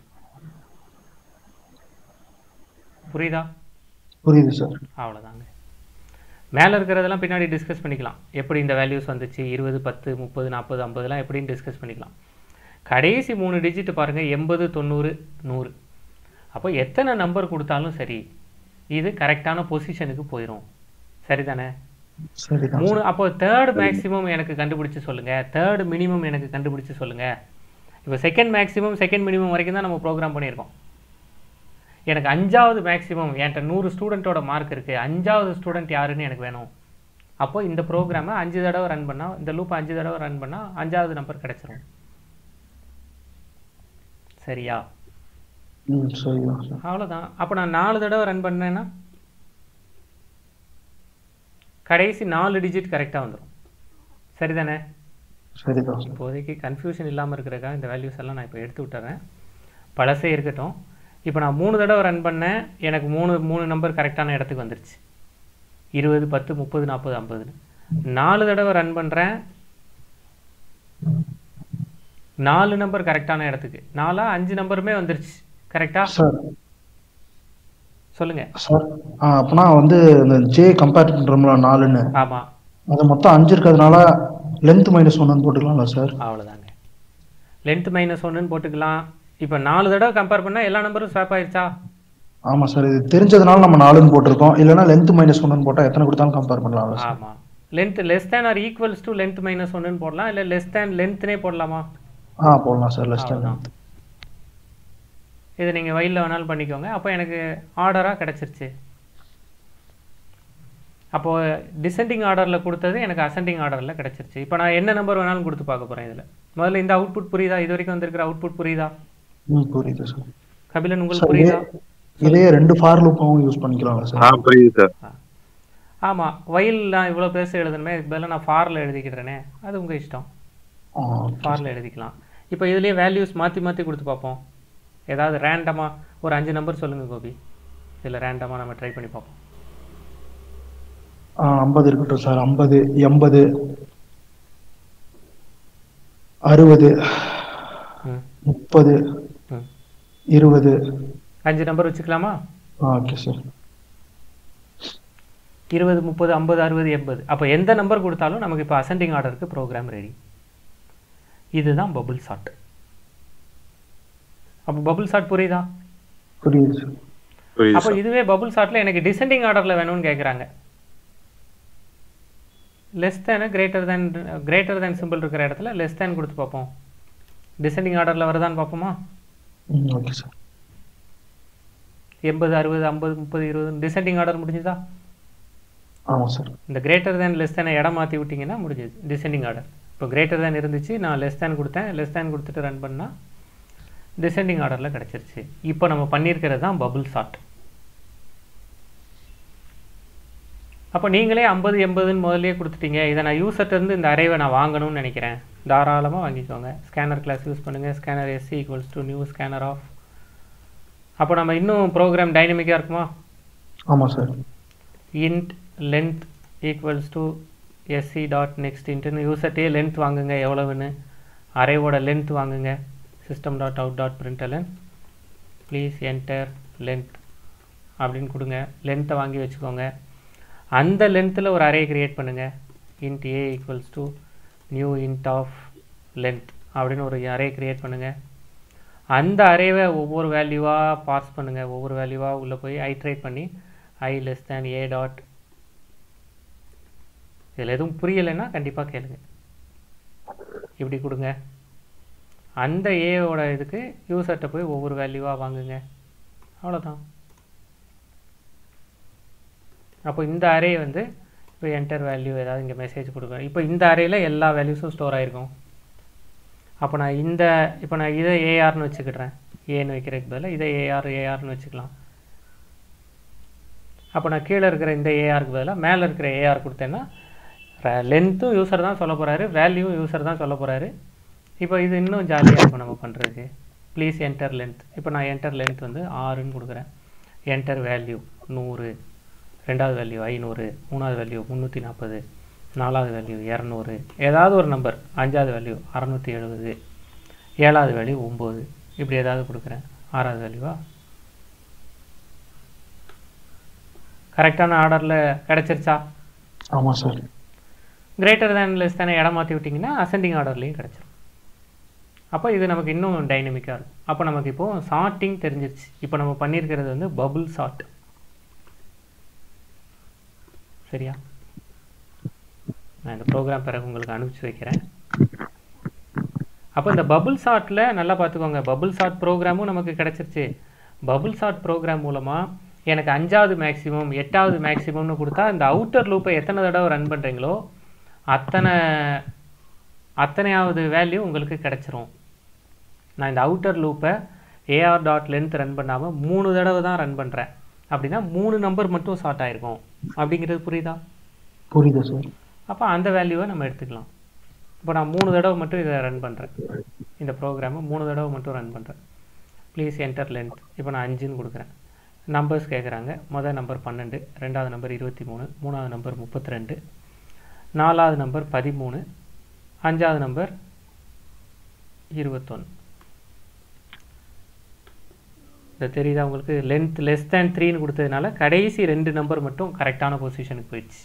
புரியுதா புரியுது சார் அவ்வளோதாங்க மேலே இருக்கிறதெல்லாம் பின்னாடி டிஸ்கஸ் பண்ணிக்கலாம் எப்படி இந்த வேல்யூஸ் வந்துச்சு இருபது பத்து முப்பது நாற்பது ஐம்பதுலாம் எப்படின்னு டிஸ்கஸ் பண்ணிக்கலாம் கடைசி மூணு டிஜிட் பாருங்கள் எண்பது தொண்ணூறு நூறு அப்போ எத்தனை நம்பர் கொடுத்தாலும் சரி இது கரெக்டான பொசிஷனுக்கு போயிடும் சரிதானே சரிதான் மூணு அப்போ தேர்ட் மேக்ஸிமம் எனக்கு கண்டுபிடிச்சு சொல்லுங்கள் தேர்ட் மினிமம் எனக்கு கண்டுபிடிச்சு சொல்லுங்கள் இப்போ செகண்ட் மேக்ஸிமம் செகண்ட் மினிமம் வரைக்கும் தான் நம்ம ப்ரோக்ராம் பண்ணியிருக்கோம் எனக்கு அஞ்சாவது மேக்ஸிமம் என்கிட்ட நூறு ஸ்டூடெண்ட்டோட மார்க் இருக்குது அஞ்சாவது ஸ்டூடெண்ட் யாருன்னு எனக்கு வேணும் அப்போ இந்த ப்ரோக்ராமை அஞ்சு தடவை ரன் பண்ணால் இந்த லூப்பை அஞ்சு தடவை ரன் பண்ணால் அஞ்சாவது நம்பர் கிடச்சிரும் சரியா ம் சரிதான் சார் அவ்வளோதான் அப்போ நான் நாலு தடவை ரன் பண்ணேன்னா கடைசி நாலு டிஜிட் கரெக்டாக வந்துடும் சரிதானே சரிதான் சார் இப்போதைக்கு கன்ஃபியூஷன் இல்லாமல் இருக்கிறதுக்காக இந்த வேல்யூஸ் எல்லாம் நான் இப்போ எடுத்து விட்டுறேன் பழசே இருக்கட்டும் இப்போ நான் மூணு தடவை ரன் பண்ணேன் எனக்கு மூணு மூணு நம்பர் கரெக்டான இடத்துக்கு வந்துருச்சு இருபது பத்து முப்பது நாற்பது ஐம்பதுன்னு நாலு தடவை ரன் பண்ணுறேன் நாலு நம்பர் கரெக்டான இடத்துக்கு நாலா அஞ்சு நம்பருமே வந்துருச்சு கரெக்டா சார் சொல்லுங்க சார் ஆ அப்பனா வந்து இந்த ஜே கம்பேர் பண்ணுறோம்ல நாலுன்னு ஆமாம் அது மொத்தம் அஞ்சு இருக்கிறதுனால லென்த் மைனஸ் ஒன்னு போட்டுக்கலாம்ல சார் அவ்வளோதாங்க லென்த் மைனஸ் ஒன்றுன்னு போட்டுக்கலாம் இப்போ நாலு தடவை கம்பேர் பண்ணால் எல்லா நம்பரும் ஸ்வாப் ஆயிடுச்சா ஆமாம் சார் இது தெரிஞ்சதுனால நம்ம நாலுன்னு போட்டிருக்கோம் இல்லைன்னா லென்த் மைனஸ் ஒன்னு போட்டால் எத்தனை கொடுத்தாலும் கம்பேர் பண்ணலாம்ல சார் ஆமாம் length less than or equals to length minus ஒன்றுன்னு போடலாம் இல்லை லெஸ் தேன் லென்த்னே போடலாமா ஆ போடலாம் சார் லெஸ் அவ்வளவுதான். இது நீங்கள் வயலில் வேணாலும் பண்ணிக்கோங்க அப்போ எனக்கு ஆர்டராக கிடச்சிருச்சு அப்போது டிசெண்டிங் ஆர்டரில் கொடுத்தது எனக்கு அசெண்டிங் ஆர்டரில் கிடச்சிருச்சு இப்போ நான் என்ன நம்பர் வேணாலும் கொடுத்து பார்க்க போகிறேன் இதில் முதல்ல இந்த அவுட்புட் புரியுதா இது வரைக்கும் வந்திருக்கிற அவுட்புட் புரியுதா ம் புரியுது சார் கபிலன் உங்களுக்கு சார் புரியுதா இதே ரெண்டு ஃபார் லூப்பாகவும் யூஸ் பண்ணிக்கலாம்ல ஆ சார் புரியுது சார் ஆமாம் வயல் நான் இவ்வளோ பேச எழுதணுமே இதுக்கு பதிலா நான் ஃபாரில் எழுதிக்கிறேனே அது உங்கள் இஷ்டம் ஆ ஃபாரில் எழுதிக்கலாம் இப்போ இதுலேயே வேல்யூஸ் மாற்றி மாற்றி கொடுத்து பார்ப்போம் ஏதாவது ரேண்டமாக ஒரு அஞ்சு நம்பர் சொல்லுங்கள் கோபி இதில் ரேண்டமாக நம்ம ட்ரை பண்ணி பார்ப்போம் ஆ ஐம்பது இருக்கட்டும் சார் ஐம்பது எண்பது அறுபது ம் முப்பது ம் இருபது அஞ்சு நம்பர் வச்சுக்கலாமா ஆ ஓகே சார் இருபது முப்பது ஐம்பது அறுபது எண்பது அப்போ எந்த நம்பர் கொடுத்தாலும் நமக்கு இப்போ அசெண்டிங் ஆர்டருக்கு ப்ரோக்ராம் ரெடி இதுதான் பபுள் சாட் அப்போ பபுள் சாட் புரியுதா புரியுது சார் புரியுது அப்போ சார் இதுவே பபுள் சாட்டில் எனக்கு டிசெண்டிங் ஆர்டரில் வேணும்னு கேட்குறாங்க less than greater than greater than simple இருக்கிற இடத்துல லெஸ் தேன் கொடுத்து பார்ப்போம் டிசெண்டிங் ஆர்டரில் வருதான்னு பார்ப்போமா ம் ஓகே சார் எண்பது அறுபது ஐம்பது முப்பது இருபது டிசெண்டிங் ஆர்டர் முடிஞ்சுதா ஆமாம் சார் இந்த கிரேட்டர் தேன் லெஸ் தேனை இடம் மாற்றி விட்டிங்கன்னா முடிஞ்சுது டிசெண்டிங் ஆர்டர் இப்போ கிரேட்டர் தேன் இருந்துச்சு நான் லெஸ் தேன் கொடுத்தேன் லெஸ் தேன் கொடுத்துட்டு ரன் பண்ணால் டிசெண்டிங் ஆர்டரில் கிடச்சிருச்சு இப்போ நம்ம பண்ணியிருக்கிறது தான் பபுள் சாட் அப்போ நீங்களே ஐம்பது எண்பதுன்னு முதல்லயே கொடுத்துட்டீங்க இதை நான் யூசர்ட்டேருந்து இந்த அரைவை நான் வாங்கணும்னு நினைக்கிறேன் தாராளமாக வாங்கிக்கோங்க ஸ்கேனர் கிளாஸ் யூஸ் பண்ணுங்கள் scanner SC equals to new scanner of அப்போ நம்ம இன்னும் ப்ரோக்ராம் டைனமிக்காக இருக்குமா ஆமாம் sir int length equals to sc dot next இன்ட்டுன்னு யூசர்ட்டே லென்த் வாங்குங்க எவ்வளவுன்னு அரேவோட லென்த் வாங்குங்க system dot out dot println please enter length அப்படின்னு கொடுங்க லென்த்தை வாங்கி வச்சுக்கோங்க அந்த லென்த்தில் ஒரு அரே கிரியேட் பண்ணுங்க int a equals to new int of length அப்படின்னு ஒரு அரே கிரியேட் பண்ணுங்க அந்த அரேவை ஒவ்வொரு வேல்யூவாக பாஸ் பண்ணுங்க ஒவ்வொரு வேல்யூவாக உள்ளே போய் ஐட்ரேட் பண்ணி i less than a dot இதில் எதுவும் புரியலைன்னா கண்டிப்பாக கேளுங்க இப்படி கொடுங்க அந்த ஏவோட இதுக்கு யூசர்கிட்ட போய் ஒவ்வொரு வேல்யூவாக வாங்குங்க அவ்வளோதான் அப்போ இந்த அரே வந்து இப்போ என்டர் வேல்யூ ஏதாவது இங்கே மெசேஜ் கொடுக்குறேன் இப்போ இந்த அரேயில் எல்லா வேல்யூஸும் ஸ்டோர் ஆகிருக்கும் அப்போ நான் இந்த இப்போ நான் இதை ஏஆர்னு வச்சுக்கிடுறேன் ஏன்னு வைக்கிறதுக்கு பதிலாக இதை ஏஆர் ஏஆர்னு வச்சுக்கலாம் அப்போ நான் கீழே இருக்கிற இந்த ஏஆருக்கு பதிலாக மேலே இருக்கிற ஏஆர் கொடுத்தேன்னா லென்த்தும் யூசர் தான் சொல்ல போகிறாரு வேல்யூவும் யூசர் தான் சொல்ல போகிறாரு இப்போ இது இன்னும் ஜாலியாக இருக்கும் நம்ம பண்ணுறதுக்கு ப்ளீஸ் என்டர் லென்த் இப்போ நான் என்டர் லென்த் வந்து ஆறுன்னு கொடுக்குறேன் என்டர் வேல்யூ நூறு ரெண்டாவது வேல்யூ ஐநூறு மூணாவது வேல்யூ முந்நூற்றி நாற்பது நாலாவது வேல்யூ இரநூறு ஏதாவது ஒரு நம்பர் அஞ்சாவது வேல்யூ அறநூற்றி எழுபது ஏழாவது வேல்யூ ஒம்பது இப்படி ஏதாவது கொடுக்குறேன் ஆறாவது வேல்யூவா கரெக்டான ஆர்டரில் கிடச்சிருச்சா ஆமாம் சார் கிரேட்டர் தேன் லெஸ் தானே இடம் மாற்றி விட்டிங்கன்னா அசெண்டிங் ஆர்டர்லேயும் கிடச்சிரும் அப்போ இது நமக்கு இன்னும் டைனமிக்காக இருக்கும் அப்போ நமக்கு இப்போது சார்ட்டிங் தெரிஞ்சிருச்சு இப்போ நம்ம பண்ணியிருக்கிறது வந்து பபுள் சார்ட் சரியா நான் இந்த ப்ரோக்ராம் பிறகு உங்களுக்கு அனுப்பிச்சி வைக்கிறேன் அப்போ இந்த பபுள் சார்ட்டில் நல்லா பார்த்துக்கோங்க பபுள் சார்ட் ப்ரோக்ராமும் நமக்கு கிடச்சிருச்சு பபுள் சார்ட் ப்ரோக்ராம் மூலமாக எனக்கு அஞ்சாவது மேக்ஸிமம் எட்டாவது மேக்ஸிமம்னு கொடுத்தா இந்த அவுட்டர் லூப்பை எத்தனை தடவை ரன் பண்ணுறீங்களோ அத்தனை அத்தனையாவது வேல்யூ உங்களுக்கு கிடச்சிரும் நான் இந்த அவுட்டர் லூப்பை ஏஆர் டாட் லென்த் ரன் பண்ணாமல் மூணு தடவை தான் ரன் பண்ணுறேன் அப்படின்னா மூணு நம்பர் மட்டும் ஷார்ட் ஆயிருக்கும் அப்படிங்கிறது புரியுதா புரியுது சார் அப்போ அந்த வேல்யூவை நம்ம எடுத்துக்கலாம் இப்போ நான் மூணு தடவை மட்டும் இதை ரன் பண்ணுறேன் இந்த ப்ரோக்ராமை மூணு தடவை மட்டும் ரன் பண்ணுறேன் ப்ளீஸ் என்டர் லென்த் இப்போ நான் அஞ்சுன்னு கொடுக்குறேன் நம்பர்ஸ் கேட்குறாங்க முதல் நம்பர் பன்னெண்டு ரெண்டாவது நம்பர் இருபத்தி மூணு மூணாவது நம்பர் முப்பத்தி ரெண்டு நாலாவது நம்பர் பதிமூணு அஞ்சாவது நம்பர் இருபத்தொன்று இது தெரியுதா உங்களுக்கு லென்த் லெஸ் தேன் த்ரீன்னு கொடுத்ததுனால கடைசி ரெண்டு நம்பர் மட்டும் கரெக்டான பொசிஷனுக்கு போயிடுச்சு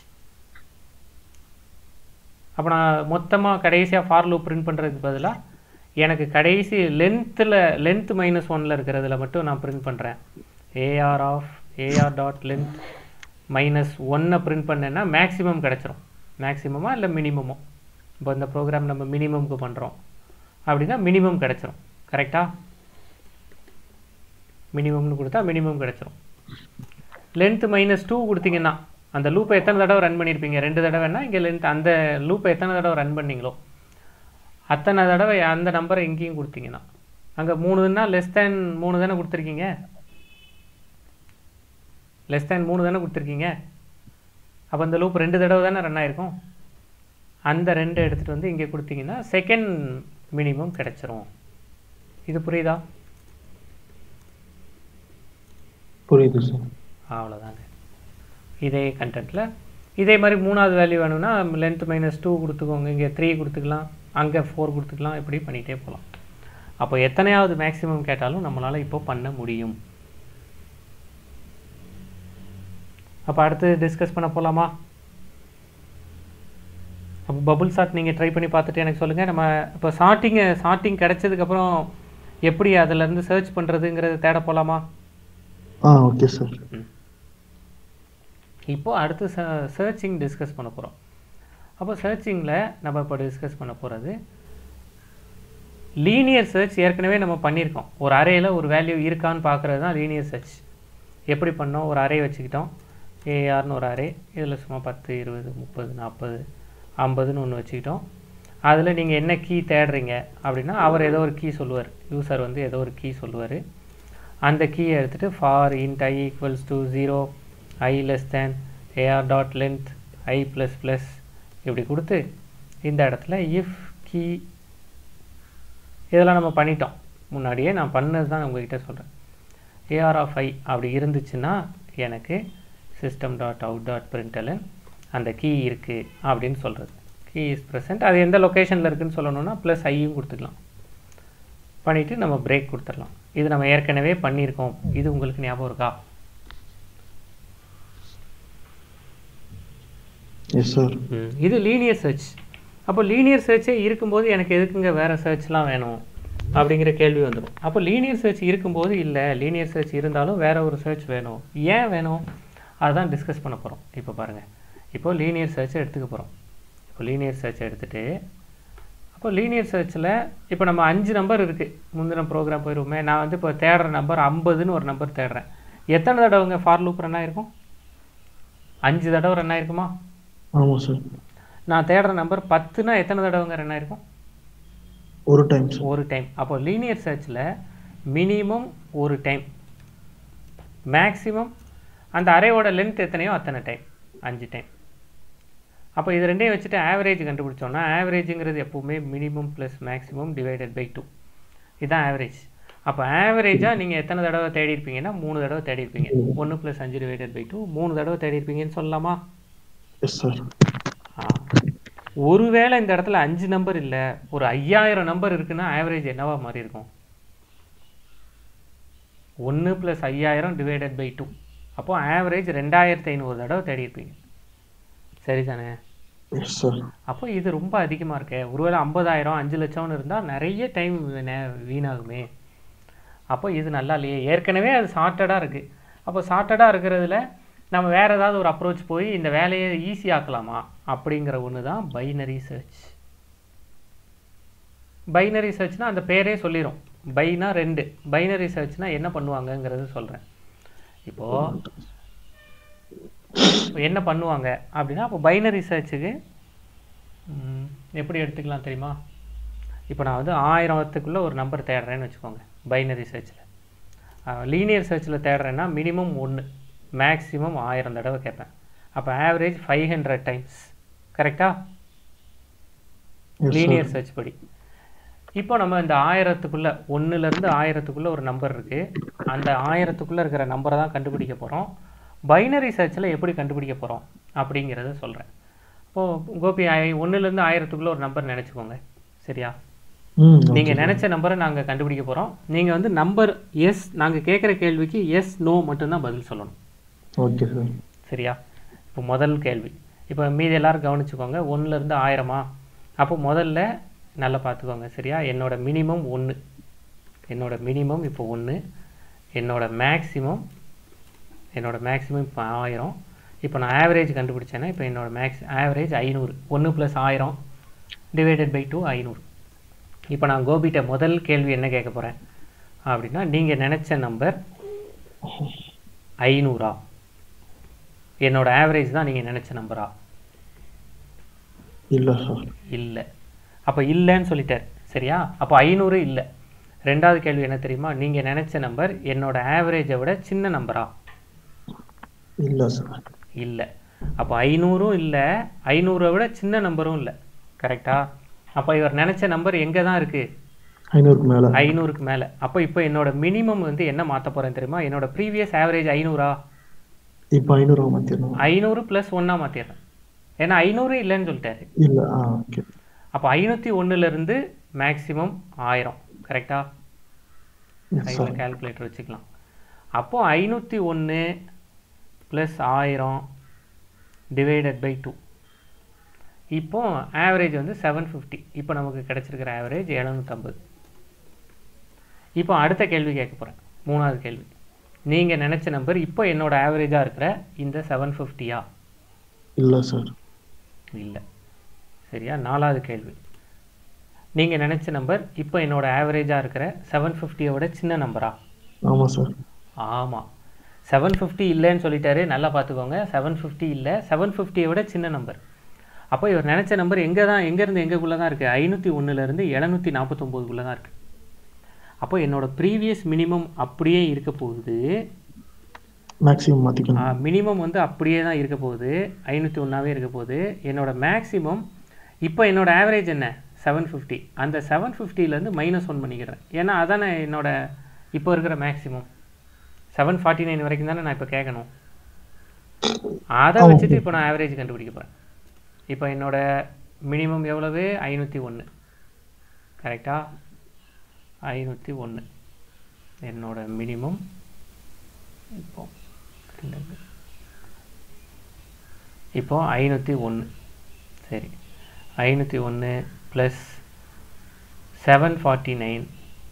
அப்போ நான் மொத்தமாக கடைசியாக ஃபார் லூப் பிரிண்ட் பண்ணுறதுக்கு பதிலாக எனக்கு கடைசி லென்த்தில் லென்த் மைனஸ் ஒனில் இருக்கிறதுல மட்டும் நான் பிரிண்ட் பண்ணுறேன் AR of AR dot length minus ஒன்னை பிரிண்ட் பண்ணேன்னா மேக்ஸிமம் கிடச்சிரும் மேக்ஸிமமா இல்லை மினிமமோ இப்போ இந்த ப்ரோக்ராம் நம்ம மினிமம்க்கு பண்ணுறோம் அப்படின்னா மினிமம் கிடச்சிரும் கரெக்டாக மினிமம்னு கொடுத்தா மினிமம் கிடச்சிரும் லென்த் மைனஸ் டூ கொடுத்தீங்கன்னா அந்த லூப்பை எத்தனை தடவை ரன் பண்ணியிருப்பீங்க ரெண்டு தடவைன்னா இங்கே லென்த் அந்த லூப்பை எத்தனை தடவை ரன் பண்ணீங்களோ அத்தனை தடவை அந்த நம்பரை எங்கேயும் கொடுத்தீங்கன்னா அங்கே மூணுன்னா லெஸ் தேன் மூணு தானே கொடுத்துருக்கீங்க லெஸ் தேன் மூணு தானே கொடுத்துருக்கீங்க அப்போ அந்த லூப் ரெண்டு தடவை தானே ரன் ஆயிருக்கும் அந்த ரெண்டு எடுத்துகிட்டு வந்து இங்கே கொடுத்தீங்கன்னா செகண்ட் மினிமம் கிடச்சிரும் இது புரியுதா புரியுது சார் அவ்வளோதாங்க இதே கண்டென்ட்டில் இதே மாதிரி மூணாவது வேல்யூ வேணும்னா லென்த் மைனஸ் டூ கொடுத்துக்கோங்க இங்கே த்ரீ கொடுத்துக்கலாம் அங்கே ஃபோர் கொடுத்துக்கலாம் இப்படி பண்ணிகிட்டே போகலாம் அப்போ எத்தனையாவது மேக்ஸிமம் கேட்டாலும் நம்மளால் இப்போ பண்ண முடியும் அப்போ அடுத்து டிஸ்கஸ் பண்ண போகலாமா அப்போ பபுள் சார்ட் நீங்கள் ட்ரை பண்ணி பார்த்துட்டு எனக்கு சொல்லுங்கள் நம்ம இப்போ சார்ட்டிங்கு சார்ட்டிங் கிடச்சதுக்கப்புறம் எப்படி அதிலேருந்து சர்ச் பண்ணுறதுங்கிறது தேட போகலாமா ஆ ஓகே சார் இப்போ அடுத்து சர்ச்சிங் டிஸ்கஸ் பண்ண போகிறோம் அப்போ சர்ச்சிங்கில் நம்ம இப்போ டிஸ்கஸ் பண்ண போகிறது லீனியர் சர்ச் ஏற்கனவே நம்ம பண்ணியிருக்கோம் ஒரு அரேயில் ஒரு வேல்யூ இருக்கான்னு பார்க்குறது தான் லீனியர் சர்ச் எப்படி பண்ணோம் ஒரு அரே வச்சுக்கிட்டோம் ஏஆர்னு ஒரு அரே இதில் சும்மா பத்து இருபது முப்பது நாற்பது ஐம்பதுன்னு ஒன்று வச்சுக்கிட்டோம் அதில் நீங்கள் என்ன கீ தேடுறீங்க அப்படின்னா அவர் ஏதோ ஒரு கீ சொல்லுவார் யூசர் வந்து ஏதோ ஒரு கீ சொல்லுவார் அந்த கீயை எடுத்துகிட்டு for int I equals to zero I less than AR dot length I plus plus இப்படி கொடுத்து இந்த இடத்துல இஃப் கீ இதெல்லாம் நம்ம பண்ணிட்டோம் முன்னாடியே நான் பண்ணது தான் உங்ககிட்ட சொல்கிறேன் ஏஆர் ஆஃப் ஐ அப்படி இருந்துச்சுன்னா எனக்கு system dot out dot println அந்த கீ இருக்குது அப்படின்னு சொல்கிறது கீ இஸ் ப்ரெசன்ட் அது எந்த லொக்கேஷனில் இருக்குன்னு சொல்லணும்னா ப்ளஸ் ஐயும் கொடுத்துக்கலாம் பண்ணிவிட்டு நம்ம பிரேக் கொடுத்துடலாம் இது நம்ம ஏற்கனவே பண்ணியிருக்கோம் இது உங்களுக்கு ஞாபகம் இருக்கா எஸ் சார் ம், இது லீனியர் சர்ச் அப்போ லீனியர் சர்ச்சே இருக்கும்போது எனக்கு எதுக்குங்க வேறு சர்ச்லாம் வேணும் அப்படிங்கிற கேள்வி வந்துடும் அப்போ லீனியர் சர்ச் இருக்கும்போது இல்லை லீனியர் சர்ச் இருந்தாலும் வேற ஒரு சர்ச் வேணும் ஏன் வேணும் அதுதான் டிஸ்கஸ் பண்ண போகிறோம் இப்போ பாருங்கள் இப்போ லீனியர் சர்ச்சை எடுத்துக்க போகிறோம் இப்போ லீனியர் சர்ச் எடுத்துகிட்டு அப்போ லீனியர் சர்ச்சில் இப்போ நம்ம அஞ்சு நம்பர் இருக்குது முந்தின ப்ரோக்ராம் போயிடுவோமே நான் வந்து இப்போ தேடுற நம்பர் ஐம்பதுன்னு ஒரு நம்பர் தேடுறேன் எத்தனை தடவைங்க ஃபார் லூப் ரன் ஆயிருக்கும் அஞ்சு தடவை ரன் ஆயிருக்குமா ஆமாம் சார் நான் தேடுற நம்பர் பத்துனா எத்தனை தடவைங்க ரன் ஆயிருக்கும் ஒரு டைம் சார் ஒரு டைம் அப்போ லீனியர் சர்ச்சில் மினிமம் ஒரு டைம் மேக்ஸிமம் அந்த அரேவோட லென்த் எத்தனையோ அத்தனை டைம் அஞ்சு டைம் அப்போ இது ரெண்டையும் வச்சுட்டு ஆவரேஜ் கண்டுபிடிச்சோம்னா ஆவரேஜுங்கிறது எப்பவுமே minimum plus maximum divided by two இதுதான் ஆவரேஜ் அப்போ ஆவரேஜாக நீங்கள் எத்தனை தடவை தேடி இருப்பீங்கன்னா மூணு தடவை தேடி இருப்பீங்க ஒன்று ப்ளஸ் அஞ்சு டிவைடட் பை டூ மூணு தடவை தேடி இருப்பீங்கன்னு சொல்லலாமா எஸ் சார் ஆ. ஒருவேளை இந்த இடத்துல அஞ்சு நம்பர் இல்லை ஒரு ஐயாயிரம் நம்பர் இருக்குன்னா ஆவரேஜ் என்னவா மாறி இருக்கும் ஒன்று ப்ளஸ் ஐயாயிரம் டிவைடட் பை டூ அப்போ ஆவரேஜ் ரெண்டாயிரத்தி ஐநூறு தடவை தேடி இருப்பீங்க சரிதானே எஸ் சார் அப்போ இது ரொம்ப அதிகமாக இருக்கே ஒருவேளை ஐம்பதாயிரம் அஞ்சு லட்சம்னு இருந்தால் நிறைய டைம் வீணாகுமே அப்போ இது நல்லா இல்லையே ஏற்கனவே அது சார்ட்டடாக இருக்குது அப்போ சார்ட்டடாக இருக்கிறதுல நம்ம வேறு ஏதாவது ஒரு அப்ரோச் போய் இந்த வேலையை ஈஸி ஆக்கலாமா அப்படிங்கிற ஒன்று தான் பைனரி சர்ச் பைனரி சர்ச்னா அந்த பேரே சொல்லிடும் பைனா ரெண்டு பைனரி சர்ச்னா என்ன பண்ணுவாங்கங்கிறது சொல்கிறேன் இப்போது என்ன பண்ணுவாங்க அப்படின்னா அப்போ பைனரி சர்ச்சுக்கு எப்படி எடுத்துக்கலாம் தெரியுமா இப்போ நான் வந்து ஆயிரத்துக்குள்ளே ஒரு நம்பர் தேடுறேன்னு வச்சுக்கோங்க பைனரி சர்ச்சில் லீனியர் சர்ச்சில் தேடுறேன்னா மினிமம் ஒன்று மேக்ஸிமம் ஆயிரம் தடவை கேட்பேன் அப்போ ஆவரேஜ் ஃபைவ் ஹண்ட்ரட் டைம்ஸ் கரெக்டாக எஸ் லீனியர் சார் சர்ச் படி இப்போ நம்ம இந்த ஆயிரத்துக்குள்ளே ஒன்றுலேருந்து ஆயிரத்துக்குள்ளே ஒரு நம்பர் இருக்குது அந்த ஆயிரத்துக்குள்ளே இருக்கிற நம்பரை தான் கண்டுபிடிக்க போகிறோம் பைனரி சர்ச்சில் எப்படி கண்டுபிடிக்க போகிறோம் அப்படிங்கிறத சொல்கிறேன் இப்போது கோபி ஒன்றுலேருந்து ஆயிரத்துக்குள்ளே ஒரு நம்பர் நினச்சிக்கோங்க சரியா ம் நீங்கள் நினச்ச நம்பரை நாங்கள் கண்டுபிடிக்க போகிறோம் நீங்கள் வந்து நம்பர் எஸ் நாங்கள் கேட்குற கேள்விக்கு எஸ் நோ மட்டும்தான் பதில் சொல்லணும் ஓகே சார் சரியா இப்போ முதல் கேள்வி இப்போ மீதி எல்லாரும் கவனிச்சுக்கோங்க ஒன்றுலேருந்து ஆயிரமா அப்போ முதல்ல நல்லா பார்த்துக்கோங்க சரியா என்னோட மினிமம் ஒன்று என்னோட மினிமம் இப்போ ஒன்று என்னோட மேக்ஸிமம் என்னோட மேக்ஸிமம் இப்போ ஆயிரம் இப்போ நான் ஆவரேஜ் கண்டுபிடிச்சேன்னா இப்போ என்னோட மேக்ஸ் ஆவரேஜ் ஐநூறு ஒன்று ப்ளஸ் ஆயிரம் டிவைடட் பை டூ ஐநூறு இப்போ நான் கோபிட்ட முதல் கேள்வி என்ன கேட்க போகிறேன் அப்படின்னா நீங்கள் நினச்ச நம்பர் ஐநூறா என்னோட ஆவரேஜ் தான் நீங்கள் நினச்ச நம்பரா இல்லை சார் இல்லை அப்போ இல்லைன்னு சொல்லிட்டார் சரியா அப்போ ஐநூறு இல்லை ரெண்டாவது கேள்வி என்ன தெரியுமா நீங்கள் நினச்ச நம்பர் என்னோட ஆவரேஜை விட சின்ன நம்பரா இல்லை சார் இல்லை அப்போ ஐநூறும் இல்லை ஐநூறை விட சின்ன நம்பரும் இல்லை கரெக்டா அப்போ இவர் நினச்ச நம்பர் எங்கே தான் இருக்குது ஐநூறுக்கு மேலே ஐநூறுக்கு மேலே அப்போ இப்போ என்னோட மினிமம் வந்து என்ன மாற்ற போகிறேன் தெரியுமா என்னோட ப்ரீவியஸ் ஆவரேஜ் ஐநூறா இப்போ ஐநூறுவா மாற்றிடணும் ஐநூறு ப்ளஸ் ஒன்றா மாற்றிடுறேன் ஏன்னா ஐநூறு இல்லைன்னு சொல்லிட்டாரு இல்லை ஆ ஓகே அப்போ ஐநூற்றி ஒன்றுலேருந்து மேக்ஸிமம் ஆயிரம் கரெக்டா எஸ் சார் கையில் கால்குலேட்டர் வச்சுக்கலாம் அப்போ ஐநூற்றி ஒன்று ப்ளஸ் ஆயிரம் டிவைடட் பை டூ இப்போ ஆவரேஜ் வந்து செவன் ஃபிஃப்டி இப்போ நமக்கு கிடச்சிருக்கிற ஆவரேஜ் எழுநூற்றம்பது இப்போ அடுத்த கேள்வி கேட்க போகிறேன் மூணாவது கேள்வி நீங்கள் நினச்ச நம்பர் இப்போ என்னோட ஆவரேஜாக இருக்கிற இந்த செவன் ஃபிஃப்டியா இல்லை சார் இல்லை சரியா நாலாவது கேள்வி நீங்கள் நினச்ச நம்பர் இப்போ என்னோட ஆவரேஜாக இருக்கிற செவன் விட சின்ன நம்பரா ஆமாம் சார் ஆமாம் செவன் ஃபிஃப்டி இல்லைன்னு சொல்லிட்டாரு நல்லா பார்த்துக்கோங்க செவன் ஃபிஃப்டி இல்லை செவன் ஃபிஃப்டியை விட சின்ன நம்பர் அப்போ இவர் நினச்ச நம்பர் எங்கே தான் எங்கேருந்து எங்கேக்குள்ளே தான் இருக்குது ஐநூற்றி ஒன்றுலேருந்து எழுநூற்றி நாற்பத்தொம்போதுக்குள்ளே தான் இருக்குது அப்போ என்னோட ப்ரீவியஸ் மினிமம் அப்படியே இருக்க போகுது மேக்ஸிமம் மாற்றிக்கணும் மினிமம் வந்து அப்படியே தான் இருக்க போகுது ஐநூற்றி ஒன்றாவே இருக்க போகுது என்னோட மேக்ஸிமம் இப்போ என்னோட ஆவரேஜ் என்ன செவன் ஃபிஃப்டி அந்த செவன் ஃபிஃப்டிலேருந்து மைனஸ் ஒன் பண்ணிக்கிறேன் ஏன்னா அதானே என்னோட இப்போ இருக்கிற மேக்ஸிமம் செவன் ஃபார்ட்டி நைன் வரைக்கும் தானே நான் இப்போ கேட்கணும் அதை வச்சுட்டு இப்போ நான் ஆவரேஜ் கண்டுபிடிக்க போகிறேன் இப்போ என்னோட மினிமம் எவ்வளவு ஐநூற்றி ஒன்று கரெக்டா ஐநூற்றி ஒன்று என்னோட மினிமம் இப்போ ரெண்டு. இப்போ ஐநூற்றி ஒன்று சரி ஐநூற்றி ஒன்று ப்ளஸ் செவன் ஃபார்ட்டி நைன்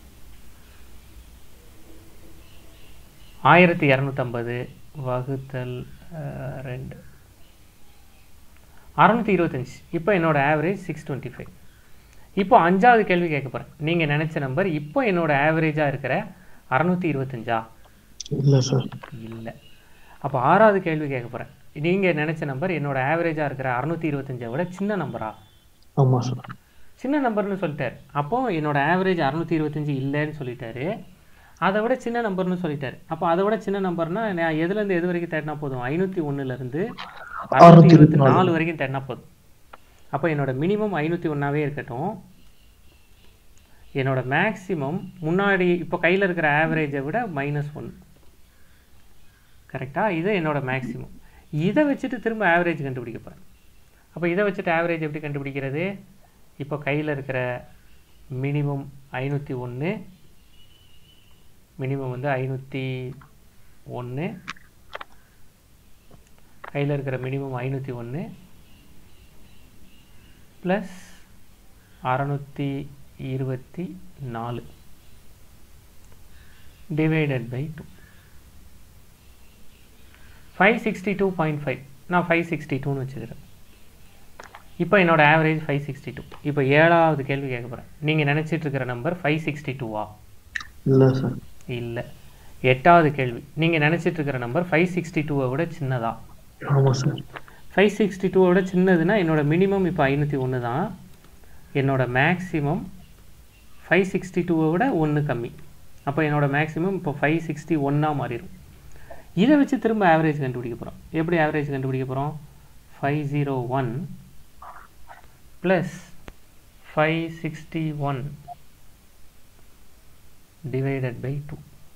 ஆயிரத்தி இரநூத்தம்பது வகுத்தல் அஹ், ரெண்டு அறநூற்றி இருபத்தஞ்சி இப்போ என்னோட ஆவரேஜ் சிக்ஸ் டுவெண்ட்டி ஃபைவ் இப்போ அஞ்சாவது கேள்வி கேட்க போகிறேன் நீங்கள் நினச்ச நம்பர் இப்போ என்னோட ஆவரேஜாக இருக்கிற அறநூற்றி இருபத்தஞ்சா இல்லை சார் இல்லை அப்போ ஆறாவது கேள்வி கேட்க போகிறேன் நீங்கள் நினச்ச நம்பர் என்னோட ஆவரேஜாக இருக்கிற அறநூற்றி இருபத்தஞ்சை விட சின்ன நம்பரா ஆமாம் சார் சின்ன நம்பர்னு சொல்லிட்டார் அப்போ என்னோட ஆவரேஜ் அறநூற்றி இருபத்தஞ்சி இல்லைன்னு சொல்லிட்டாரு அதை விட சின்ன நம்பர்னு சொல்லிட்டாரு அப்போ அதை விட சின்ன நம்பர்னா நான் எதுலேருந்து எது வரைக்கும் தேடினா போதும் ஐநூற்றி ஒன்றுலேருந்து அறுநூற்றி இருபத்தி நாலு வரைக்கும் தேடினா போதும் அப்போ என்னோட மினிமம் ஐநூற்றி ஒன்றாவே இருக்கட்டும் என்னோட மேக்ஸிமம் முன்னாடி இப்போ கையில் இருக்கிற ஆவரேஜை விட மைனஸ் ஒன் கரெக்டாக இது என்னோட மேக்ஸிமம் இதை வச்சுட்டு திரும்ப ஆவரேஜ் கண்டுபிடிக்க போகிறேன் அப்போ இதை வச்சுட்டு ஆவரேஜ் எப்படி கண்டுபிடிக்கிறது இப்போ கையில் இருக்கிற மினிமம் ஐநூற்றி ஒன்று மினிமம் வந்து ஐநூற்றி ஒன்று கையில் இருக்கிற மினிமம் ஐநூற்றி ஒன்று ப்ளஸ் அறநூற்றி இருபத்தி நாலு divided by two five sixty two point five நான் ஃபைவ் சிக்ஸ்டி டூன்னு வச்சுக்கிறேன் இப்போ என்னோட ஆவரேஜ் ஃபைவ் சிக்ஸ்டி டூ இப்போ ஏழாவது கேள்வி கேட்க போகிறேன் நீங்கள் நினச்சிட்டு இருக்கிற நம்பர் ஃபைவ் சிக்ஸ்டி டூவா இல்லை சார் இல்லை எட்டாவது கேள்வி நீங்கள் நினச்சிட்டு இருக்கிற நம்பர் ஃபைவ் சிக்ஸ்டி டூவை விட சின்னதா ஆமாம் சார் ஃபைவ் சிக்ஸ்டி டூவை விட சின்னதுன்னா என்னோட மினிமம் இப்போ ஐநூற்றி ஒன்று தான் என்னோட மேக்ஸிமம் ஃபைவ் சிக்ஸ்டி டூவை விட ஒன்று கம்மி அப்போ என்னோட மேக்ஸிமம் இப்போ ஃபைவ் சிக்ஸ்டி ஒன்னாக மாறிடும் இதை வச்சு திரும்ப ஆவரேஜ் கண்டுபிடிக்க போகிறோம் எப்படி ஆவரேஜ் கண்டுபிடிக்க போகிறோம் five zero one plus five sixty one divided by 2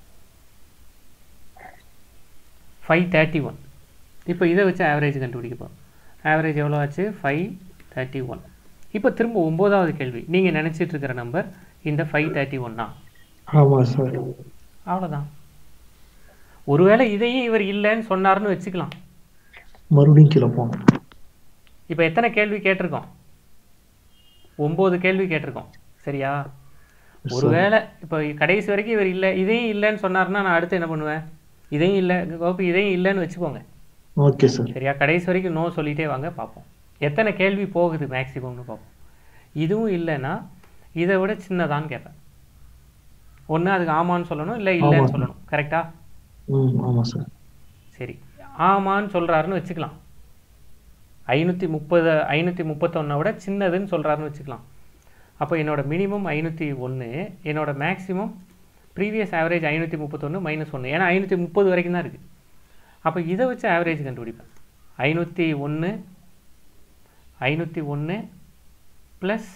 five thirty one இப்போ இதை வச்சு ஆவரேஜ் கண்டுபிடிக்க போகிறோம் ஆவரேஜ் எவ்வளோ ஆச்சு ஃபைவ் தேர்ட்டி ஒன் இப்போ திரும்ப ஒம்போதாவது கேள்வி நீங்கள் நினச்சிட்டு இருக்கிற நம்பர் இந்த ஃபைவ் தேர்ட்டி ஒன்னா ஆமாம் சார் அவ்வளோதான் ஒருவேளை இதையும் இவர் இல்லைன்னு சொன்னார்னு வச்சுக்கலாம் மறுபடியும் கீழே போங்க இப்போ எத்தனை கேள்வி கேட்டிருக்கோம் ஒம்பது கேள்வி கேட்டிருக்கோம் சரியா ஒருவேளை இப்போ கடைசி வரைக்கும் இவர் இல்லை இதையும் இல்லைன்னு சொன்னார்னா நான் அடுத்து என்ன பண்ணுவேன் இதையும் இல்லை கோபி இதையும் இல்லைன்னு வச்சுக்கோங்க ஓகே சார் சரியா கடைசி வரைக்கும் நோ சொல்லிட்டே வாங்க பார்ப்போம் எத்தனை கேள்வி போகுது மேக்ஸிமம்னு பார்ப்போம் இதுவும் இல்லைன்னா இதை விட சின்னதான்னு கேட்பேன் ஒன்று அதுக்கு ஆமான்னு சொல்லணும் இல்லை இல்லைன்னு சொல்லணும் கரெக்டா ம் ஆமாம் சார் சரி ஆமான்னு சொல்கிறாருன்னு வச்சுக்கலாம் ஐநூற்றி முப்பது ஐநூற்றி முப்பத்தொன்னை விட சின்னதுன்னு சொல்கிறாருன்னு வச்சுக்கலாம் அப்போ என்னோட மினிமம் ஐநூற்றி ஒன்று என்னோட மேக்ஸிமம் ப்ரீவியஸ் ஆவரேஜ் ஐநூற்றி முப்பத்தொன்று மைனஸ் ஒன்று ஏன்னா ஐநூற்றி முப்பது வரைக்கும் தான் இருக்குது அப்போ இதை வச்சு ஆவரேஜ் கண்டுபிடிப்பேன் ஐநூற்றி ஒன்று ஐநூற்றி ஒன்று ப்ளஸ்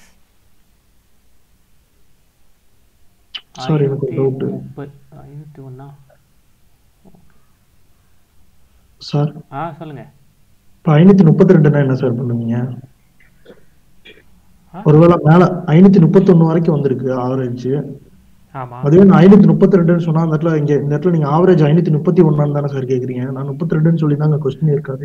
Sorry, எனக்கு ஒரு doubt. முப்பது ஐநூற்றி ஒன்றா சார் ஆ சொல்லுங்கள் இப்போ ஐநூற்றி முப்பத்தி ரெண்டுனா என்ன சார் பண்ணுவீங்க ஆ? ஒருவேளை மேலே ஐநூற்றி முப்பத்தொன்று வரைக்கும் வந்திருக்கு ஆவரேஜ் ஆமாம் அதுவே நான் ஐநூற்றி முப்பத்தி ரெண்டுன்னு சொன்னா அந்த இடத்துல இங்க இந்த இடத்துல நீங்க ஆவரேஜ் ஐநூற்றி முப்பத்தி ஒன்னான்னு தானே சார் கேக்குறீங்க நான் முப்பத்தி ரெண்டுன்னு சொல்லி தாங்க கொஸ்டின் இருக்காது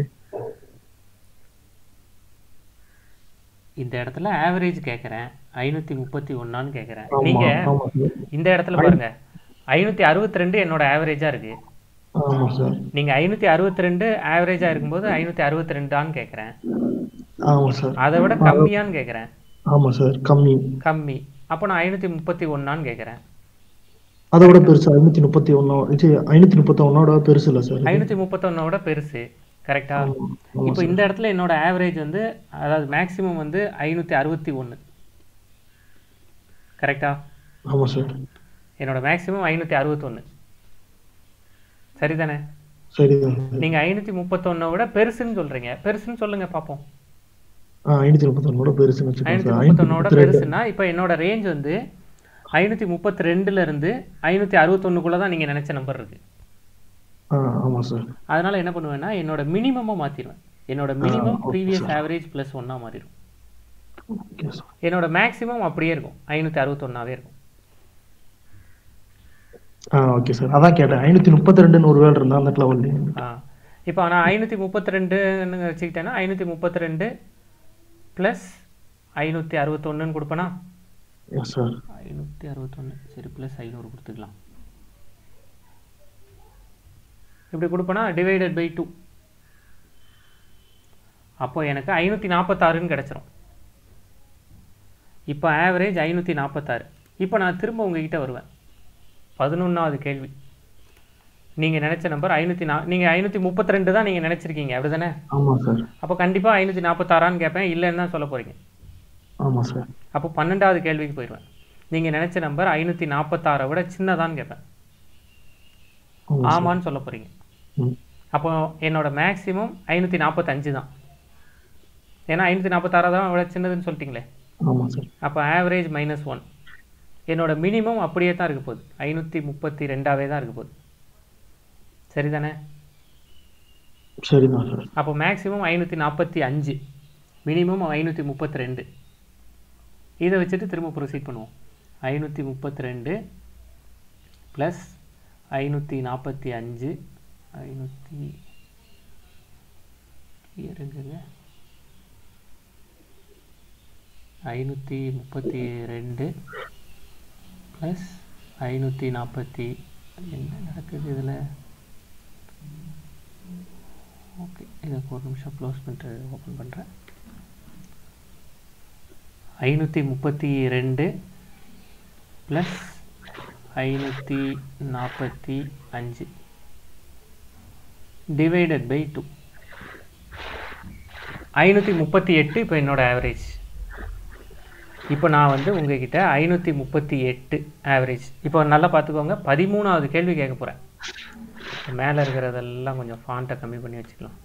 இந்த இடத்துல ஆவரேஜ் கேட்குறேன் ஐநூற்றி முப்பத்தி ஒன்றான்னு கேட்குறேன் ஆமா நீங்கள் ஆமா சார் இந்த இடத்துல பாருங்க ஐநூற்றி அறுபத்தி ரெண்டு என்னோட ஆவரேஜாக இருக்குது ஆமா சார் நீங்கள் ஐநூற்றி அறுபத்தி ரெண்டு ஆவரேஜாக இருக்கும்போது ஐநூற்றி அறுபத்தி ரெண்டான்னு கேட்குறேன் ஆமா சார் அதை விட கம்மியான்னு கேட்குறேன் ஆமா சார் கம்மி கம்மி அப்போ நான் ஐநூற்றி முப்பத்தி ஒன்றான்னு கேட்குறேன் அதை விட பெருசு ஐநூத்தி முப்பத்தி ஒன்னோ இது ஐநூத்தி முப்பத்தி ஒன்னோட பெருசு இல்ல சார் இது? ஐநூற்றி முப்பத்தொன்னோட பெருசு கரெக்டா ஆமா, ஆமா இப்போ இந்த இடத்துல என்னோட ஆவரேஜ் வந்து அதாவது மேக்ஸிமம் வந்து ஐநூற்றி அறுபத்தி ஒன்று கரெக்டா ஆமா சார் என்னோட மேக்ஸிமம் ஐநூற்றி அறுபத்தொன்று சரிதானே சரிதான் சார் நீங்கள் ஐநூற்றி முப்பத்தொன்னை விட பெருசுன்னு சொல்கிறீங்க பெருசுன்னு சொல்லுங்கள் பார்ப்போம் ஆ ஐநூத்தி முப்பத்தொன்னோட பெருசுன்னு வச்சுக்கோங்க ஐநூற்றி சார் முப்பத்தொன்னோட ஐநூத்தி பெருசுன்னா இப்போ என்னோட ரேஞ்ச் வந்து ஐநூற்றி முப்பத்தி ரெண்டுலேருந்து ஐநூற்றி அறுபத்தொன்னுக்குள்ளே தான் நீங்கள் நினச்ச நம்பர் இருக்குது ஆ ஆமா சார் அதனால் என்ன பண்ணுவேன்னா என்னோட மினிமமாக மாற்றிடுவேன் என்னோட minimum okay, previous sir. Average plus ஒன்றா மாறிடும் ஓகே சார் என்னோட மேக்ஸிமம் அப்படியே இருக்கும் ஐநூற்றி அறுபத்தொன்னாவே இருக்கும் ஆ ஓகே சார் அதான் கேட்டேன் ஐநூத்தி முப்பத்தி ரெண்டுன்னு ஒரு வேலை இருந்தா அந்த இடத்துல வந்து ஆ இப்போ நான் ஐநூற்றி முப்பத்தி ரெண்டுன்னு வச்சுக்கிட்டேன்னா ஐநூற்றி முப்பத்தி ரெண்டு ப்ளஸ் ஐநூற்றி அறுபத்தொன்னுன்னு கொடுப்பேனா எஸ் சார் ஐநூற்றி அறுபத்தொன்று சரி ப்ளஸ் ஐநூறு கொடுத்துக்கலாம் இப்படி கொடுப்பேனா டிவைடட் பை டூ அப்போ எனக்கு ஐநூற்றி நாற்பத்தாறுன்னு கிடச்சிரும் இப்போ ஆவரேஜ் ஐநூற்றி நாற்பத்தாறு இப்போ நான் திரும்ப உங்ககிட்ட வருவேன் பதினொன்றாவது கேள்வி நீங்கள் நினச்ச நம்பர் ஐநூற்றி நா நீங்கள் ஐநூற்றி முப்பத்தி ரெண்டு தான் நீங்கள் நினச்சிருக்கீங்க அப்படி தானே ஆமா சார் அப்போ கண்டிப்பாக ஐநூற்றி நாற்பத்தாறான்னு கேட்பேன் இல்லைன்னு தான் சொல்ல போகிறீங்க ஆமா சார் அப்போ பன்னெண்டாவது கேள்விக்கு போயிடுவேன் நீங்கள் நினச்ச நம்பர் ஐநூற்றி நாற்பத்தாறை விட சின்னதான்னு கேட்பேன் ஆமா சார் ஆமான்னு சொல்ல போகிறீங்க ம். அப்போ என்னோட மேக்ஸிமம் ஐநூற்றி நாற்பத்தஞ்சு தான் ஏன்னா ஐநூற்றி நாற்பத்தாறு தான் விட சின்னதுன்னு சொல்லிட்டீங்களே ஆமா சார் அப்போ ஆவரேஜ் மைனஸ் ஒன் என்னோட மினிமம் அப்படியே தான் இருக்க போகுது ஐநூற்றி முப்பத்தி ரெண்டாவே தான் இருக்க போகுது சரிதானே சரிதான் சார் அப்போ மேக்ஸிமம் ஐநூற்றி நாற்பத்தி அஞ்சு மினிமம் ஐநூற்றி முப்பத்தி ரெண்டு இதை வச்சுட்டு திரும்ப ப்ரொசீட் பண்ணுவோம் ஐநூற்றி முப்பத்தி ரெண்டு ப்ளஸ் ஐநூற்றி நாற்பத்தி அஞ்சு ஐநூற்றி இருங்குங்க ஐநூற்றி முப்பத்தி ரெண்டு ப்ளஸ் ஐநூற்றி நாற்பத்தி என்ன நடக்குது இதில் ஓகே இதுக்கு ஒரு நிமிஷம் க்ளோஸ் பண்ணிட்டு ஓப்பன் பண்ணுறேன் ஐநூற்றி முப்பத்தி ரெண்டு ப்ளஸ் ஐநூற்றி நாற்பத்தி அஞ்சு டிவைடட் பை டூ ஐநூற்றி முப்பத்தி எட்டு இப்போ என்னோட ஆவரேஜ் இப்போ நான் வந்து உங்ககிட்ட ஐநூற்றி முப்பத்தி எட்டு ஆவரேஜ் இப்போ நல்லா பார்த்துக்கோங்க பதிமூணாவது கேள்வி கேட்க போகிறேன் மேலே இருக்கிறதெல்லாம் கொஞ்சம் ஃபாண்ட்டை கம்மி பண்ணி வச்சுக்கலாம்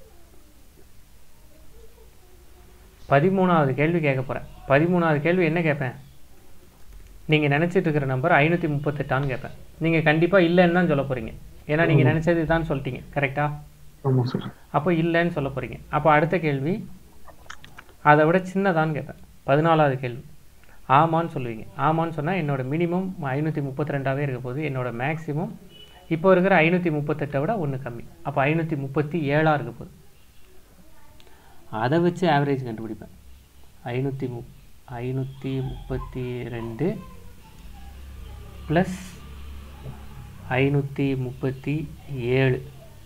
பதிமூணாவது கேள்வி கேட்க போகிறேன் பதிமூணாவது கேள்வி என்ன கேட்பேன் நீங்கள் நினச்சிட்டு இருக்கிற நம்பர் ஐநூற்றி முப்பத்தெட்டான்னு கேட்பேன் நீங்கள் கண்டிப்பாக இல்லைன்னு தான் சொல்ல போகிறீங்க ஏன்னா நீங்கள் நினச்சது தான் சொல்லிட்டீங்க கரெக்டாக ஆமா சார் அப்போ இல்லைன்னு சொல்ல போகிறீங்க அப்போ அடுத்த கேள்வி அதை விட சின்னதான்னு கேட்பேன் பதினாலாவது கேள்வி ஆமான்னு சொல்லுவீங்க ஆமான்னு சொன்னால் என்னோட மினிமம் ஐநூற்றி முப்பத்தி ரெண்டாவே இருக்க போது என்னோட மேக்ஸிமம் இப்போ இருக்கிற ஐநூற்றி முப்பத்தெட்டை விட ஒன்று கம்மி அப்போ ஐநூற்றி முப்பத்தி ஏழாக இருக்க போகுது அதை வச்சு ஆவரேஜ் கண்டுபிடிப்பேன் ஐநூற்றி முப் ஐநூற்றி முப்பத்தி ரெண்டு ப்ளஸ் ஐநூற்றி முப்பத்தி ஏழு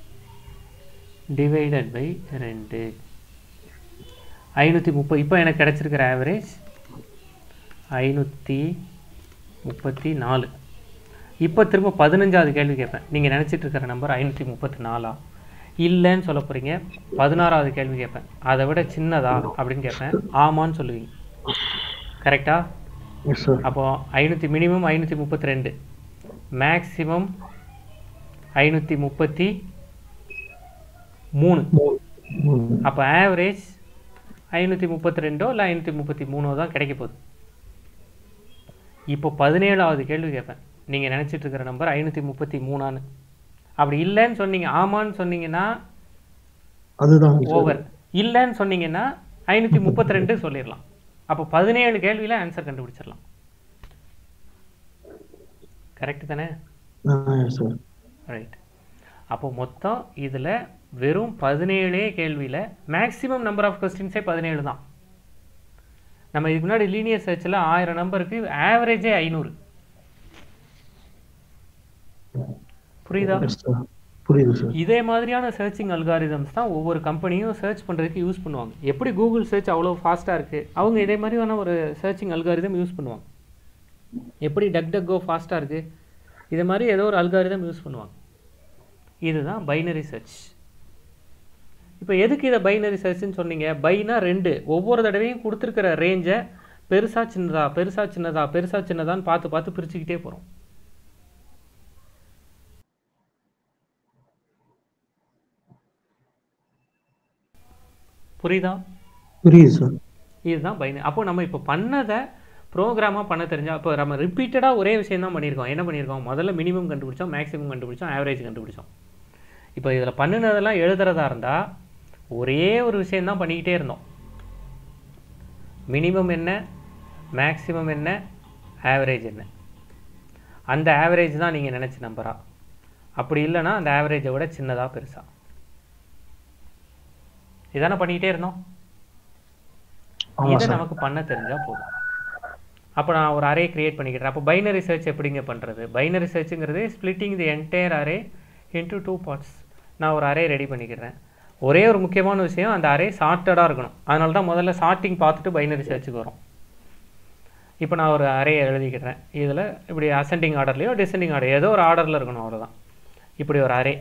டிவைடட் பை ரெண்டு ஐநூற்றி முப்பது இப்போ எனக்கு கிடச்சிருக்கிற ஆவரேஜ் ஐநூற்றி முப்பத்தி நாலு இப்போ திரும்ப பதினஞ்சாவது கேள்வி கேட்பேன் நீங்கள் நினச்சிட்டு இருக்கிற நம்பர் ஐநூற்றி முப்பத்தி நாலா இல்லைன்னு சொல்ல போகிறீங்க பதினாறாவது கேள்வி கேட்பேன் அதை விட சின்னதா அப்படின்னு கேட்பேன் ஆமான்னு சொல்லுவீங்க கரெக்டா எஸ் சார் அப்போ ஐநூற்றி மினிமம் ஐநூற்றி முப்பத்தி ரெண்டு மேக்ஸிமம் ஐநூற்றி முப்பத்தி மூணு அப்போ ஆவரேஜ் ஐநூற்றி முப்பத்தி ரெண்டோ இல்லை ஐநூற்றி முப்பத்தி மூணோ தான் கிடைக்க போகுது இப்போ பதினேழாவது கேள்வி கேட்பேன் நீங்கள் நினச்சிட்டு இருக்கிற நம்பர் ஐநூற்றி முப்பத்தி மூணான்னு அப்படி இல்லைன்னு சொன்னீங்க ஆமான்னு சொன்னீங்கன்னா அதுதான் சார் ஓவர் இல்லைன்னு சொன்னீங்கன்னா ஐநூற்றி முப்பத்தி ரெண்டு சொல்லிடலாம் அப்போ பதினேழு கேள்வியில் ஆன்சர் கண்டுபிடிச்சிடலாம் கரெக்ட் தானே ஆ சார் ரைட் அப்போ மொத்தம் இதில் வெறும் பதினேழே கேள்வியில் மேக்ஸிமம் நம்பர் ஆஃப் கொஸ்டின்ஸே பதினேழு தான் நம்ம இதுக்கு முன்னாடி லீனியர் சர்ச்சில் ஆயிரம் நம்பருக்கு ஆவரேஜே ஐநூறு புரியுதா எஸ் சார் புரியுது சார் இதே மாதிரியான சர்ச்சிங் அல்காரிதம்ஸ் தான் ஒவ்வொரு கம்பெனியும் சர்ச் பண்ணுறதுக்கு யூஸ் பண்ணுவாங்க எப்படி கூகுள் சர்ச் அவ்வளோ ஃபாஸ்ட்டாக இருக்குது அவங்க இதே மாதிரியான ஒரு சர்ச்சிங் அல்காரிதம் யூஸ் பண்ணுவாங்க எப்படி டக் டக் கோ ஃபாஸ்ட்டாக இருக்குது இதே மாதிரி ஏதோ ஒரு அல்காரிதம் யூஸ் பண்ணுவாங்க இதுதான் பைனரி சர்ச் இப்போ எதுக்கு இதை பைனரி சர்ச்னு சொன்னீங்க பைனா ரெண்டு ஒவ்வொரு தடவையும் கொடுத்துருக்கிற ரேஞ்சை பெருசா சின்னதா பெருசா சின்னதா பெருசா சின்னதான்னு பார்த்து பார்த்து பிரிச்சுக்கிட்டே போகிறோம் புரியுதா புரியுது சார் இதுதான் பைனரி அப்போ நம்ம இப்போ பண்ணதை ப்ரோக்ராமாக பண்ண தெரிஞ்சா இப்போ நம்ம ரிப்பீட்டடாக ஒரே விஷயம் தான் பண்ணியிருக்கோம் என்ன பண்ணியிருக்கோம் முதல்ல மினிமம் கண்டுபிடிச்சோம் மேக்ஸிமம் கண்டுபிடிச்சோம் ஆவரேஜ் கண்டுபிடிச்சோம் இப்போ இதில் பண்ணினதெல்லாம் எழுதுறதா இருந்தால் ஒரே ஒரு விஷயம் தான் பண்ணிக்கிட்டே இருந்தோம் மினிமம் என்ன மேக்ஸிமம் என்ன ஆவரேஜ் என்ன அந்த ஆவரேஜ் தான் நீங்கள் நினச்ச நம்பரா அப்படி இல்லைன்னா அந்த ஆவரேஜை விட சின்னதா பெருசா இதானே பண்ணிக்கிட்டே இருந்தோம் ஆமா இதை சார் நமக்கு பண்ண தெரிஞ்சா போதும் அப்போ நான் ஒரு அரே கிரியேட் பண்ணிக்கிறேன் அப்போ பைனரி சர்ச் எப்படிங்க பண்ணுறது பைனரி சர்ச்சுங்கிறது splitting the entire array into two parts நான் ஒரு அரே ரெடி பண்ணிக்கிறேன் ஒரே ஒரு முக்கியமான விஷயம் அந்த அரே சார்ட்டடாக இருக்கணும் அதனால தான் முதல்ல சார்ட்டிங் பார்த்துட்டு பைனரி சர்ச்சுக்கு வரும் இப்போ நான் ஒரு அரேயை எழுதிக்கிறேன் இதில் இப்படி அசெண்டிங் ஆர்டர்லையோ டிசெண்டிங் ஆர்டர் ஏதோ ஒரு ஆர்டரில் இருக்கணும் அவ்வளவுதான் இப்படி ஒரு அரே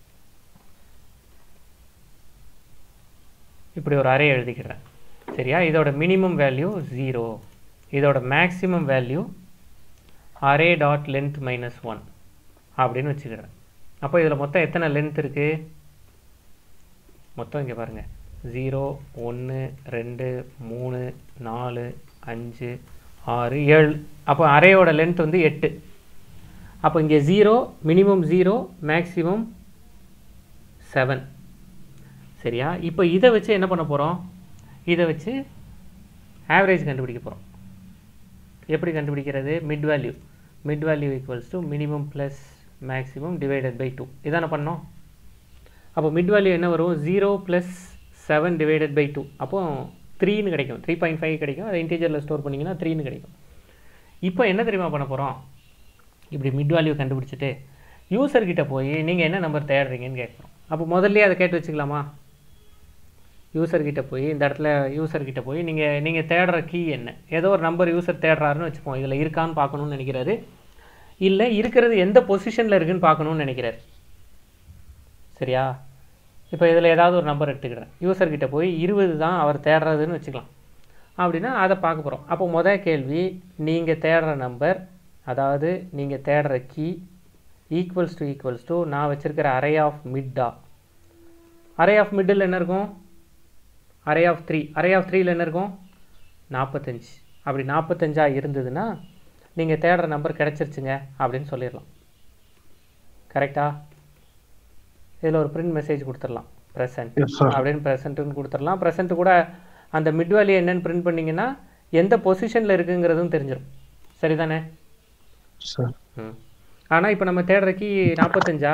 இப்படி ஒரு அரே எழுதிக்கிறேன் சரியா இதோட மினிமம் வேல்யூ ஜீரோ இதோட maximum value array dot length minus one அப்படின்னு வச்சுக்கிறேன் அப்போ இதில் மொத்தம் எத்தனை லென்த் இருக்குது மொத்தம் இங்கே பாருங்கள் ஜீரோ ஒன்று ரெண்டு மூணு நாலு அஞ்சு ஆறு ஏழு அப்போ அரேயோட லென்த் வந்து எட்டு அப்போ இங்கே zero minimum zero maximum seven சரியா இப்போ இதை வச்சு என்ன பண்ண போகிறோம் இதை வச்சு ஆவரேஜ் கண்டுபிடிக்க போகிறோம் எப்படி கண்டுபிடிக்கிறது mid value mid value equals to minimum plus maximum divided by two இதானே பண்ணோம் அப்போ மிட் வேல்யூ என்ன வரும் zero plus seven divided by two அப்போ த்ரீன்னு கிடைக்கும் த்ரீ பாயிண்ட் ஃபைவ் கிடைக்கும் அதை இன்டீஜரில் ஸ்டோர் பண்ணிங்கன்னா த்ரீன்னு கிடைக்கும் இப்போ என்ன தெரியுமா பண்ண போகிறோம் இப்படி மிட் வேல்யூ கண்டுபிடிச்சிட்டு யூசர்கிட்ட போய் நீங்கள் என்ன நம்பர் தேடுறீங்கன்னு கேட்குறோம் அப்போ முதல்லயே அதை கேட்டு வச்சுக்கலாமா யூசர்கிட்ட போய் இந்த இடத்துல யூசர்கிட்ட போய் நீங்கள் நீங்கள் தேடுற கீ என்ன ஏதோ ஒரு நம்பர் யூசர் தேடுறாருன்னு வச்சுப்போம் இதில் இருக்கான்னு பார்க்கணும்னு நினைக்கிறாரு இல்லை இருக்கிறது எந்த பொசிஷனில் இருக்குன்னு பார்க்கணும்னு நினைக்கிறாரு சரியா இப்போ இதில் ஏதாவது ஒரு நம்பர் எடுத்துக்கிறேன் யூசர்கிட்ட போய் இருபது தான் அவர் தேடுறதுன்னு வச்சுக்கலாம் அப்படின்னா அதை பார்க்க போகிறோம் அப்போ முதல் கேள்வி நீங்கள் தேடுற நம்பர் அதாவது நீங்கள் தேடுற key equals to equals to நான் வச்சுருக்கிற அரே ஆஃப் மிட்டா அரே ஆஃப் மிட்டில் என்ன இருக்கும் array of three array of த்ரீயில் என்ன இருக்கும் நாற்பத்தஞ்சு அப்படி நாற்பத்தஞ்சா இருந்ததுன்னா நீங்கள் தேடுற நம்பர் கிடச்சிருச்சுங்க அப்படின்னு சொல்லிடலாம் கரெக்டா இதில் ஒரு பிரிண்ட் மெசேஜ் கொடுத்துடலாம் ப்ரெசன்ட் Yes, sir. அப்படின்னு ப்ரெசென்ட்னு கொடுத்துடலாம் ப்ரெசென்ட் கூட அந்த மிட் வேல்யூ என்னன்னு பிரிண்ட் பண்ணீங்கன்னா எந்த பொசிஷனில் இருக்குங்கிறதும் தெரிஞ்சிடும் சரிதானே சார் ம் ஆனால் இப்போ நம்ம தேடுற கீ நாற்பத்தஞ்சா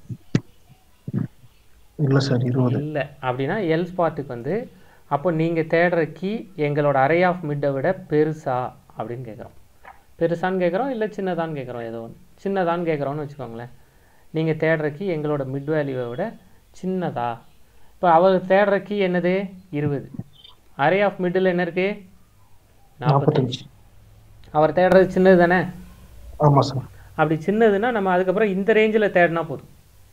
இல்ல சார் இருபது இல்லை அப்படின்னா எல் ஸ்பாட்டுக்கு வந்து அப்போ நீங்கள் தேடுற கீ எங்களோட அரே ஆஃப் மிட்டை விட பெருசா அப்படின்னு கேட்குறோம் பெருசான்னு கேட்குறோம் இல்லை சின்னதான்னு கேட்குறோம் ஏதோ ஒன்று சின்னதான்னு கேட்குறோன்னு வச்சுக்கோங்களேன் நீங்கள் தேடுற கீ எங்களோட மிட் வேல்யூவை விட சின்னதா இப்போ அவர் தேடுற கீ என்னது இருபது அரே ஆஃப் மிட்டில் என்ன இருக்கு நாற்பத்தஞ்சு நாற்பத்தஞ்சு அவர் தேடுறது சின்னது தானே ஆமா சார் அப்படி சின்னதுன்னா நம்ம அதுக்கப்புறம் இந்த ரேஞ்சில் தேடினா போதும்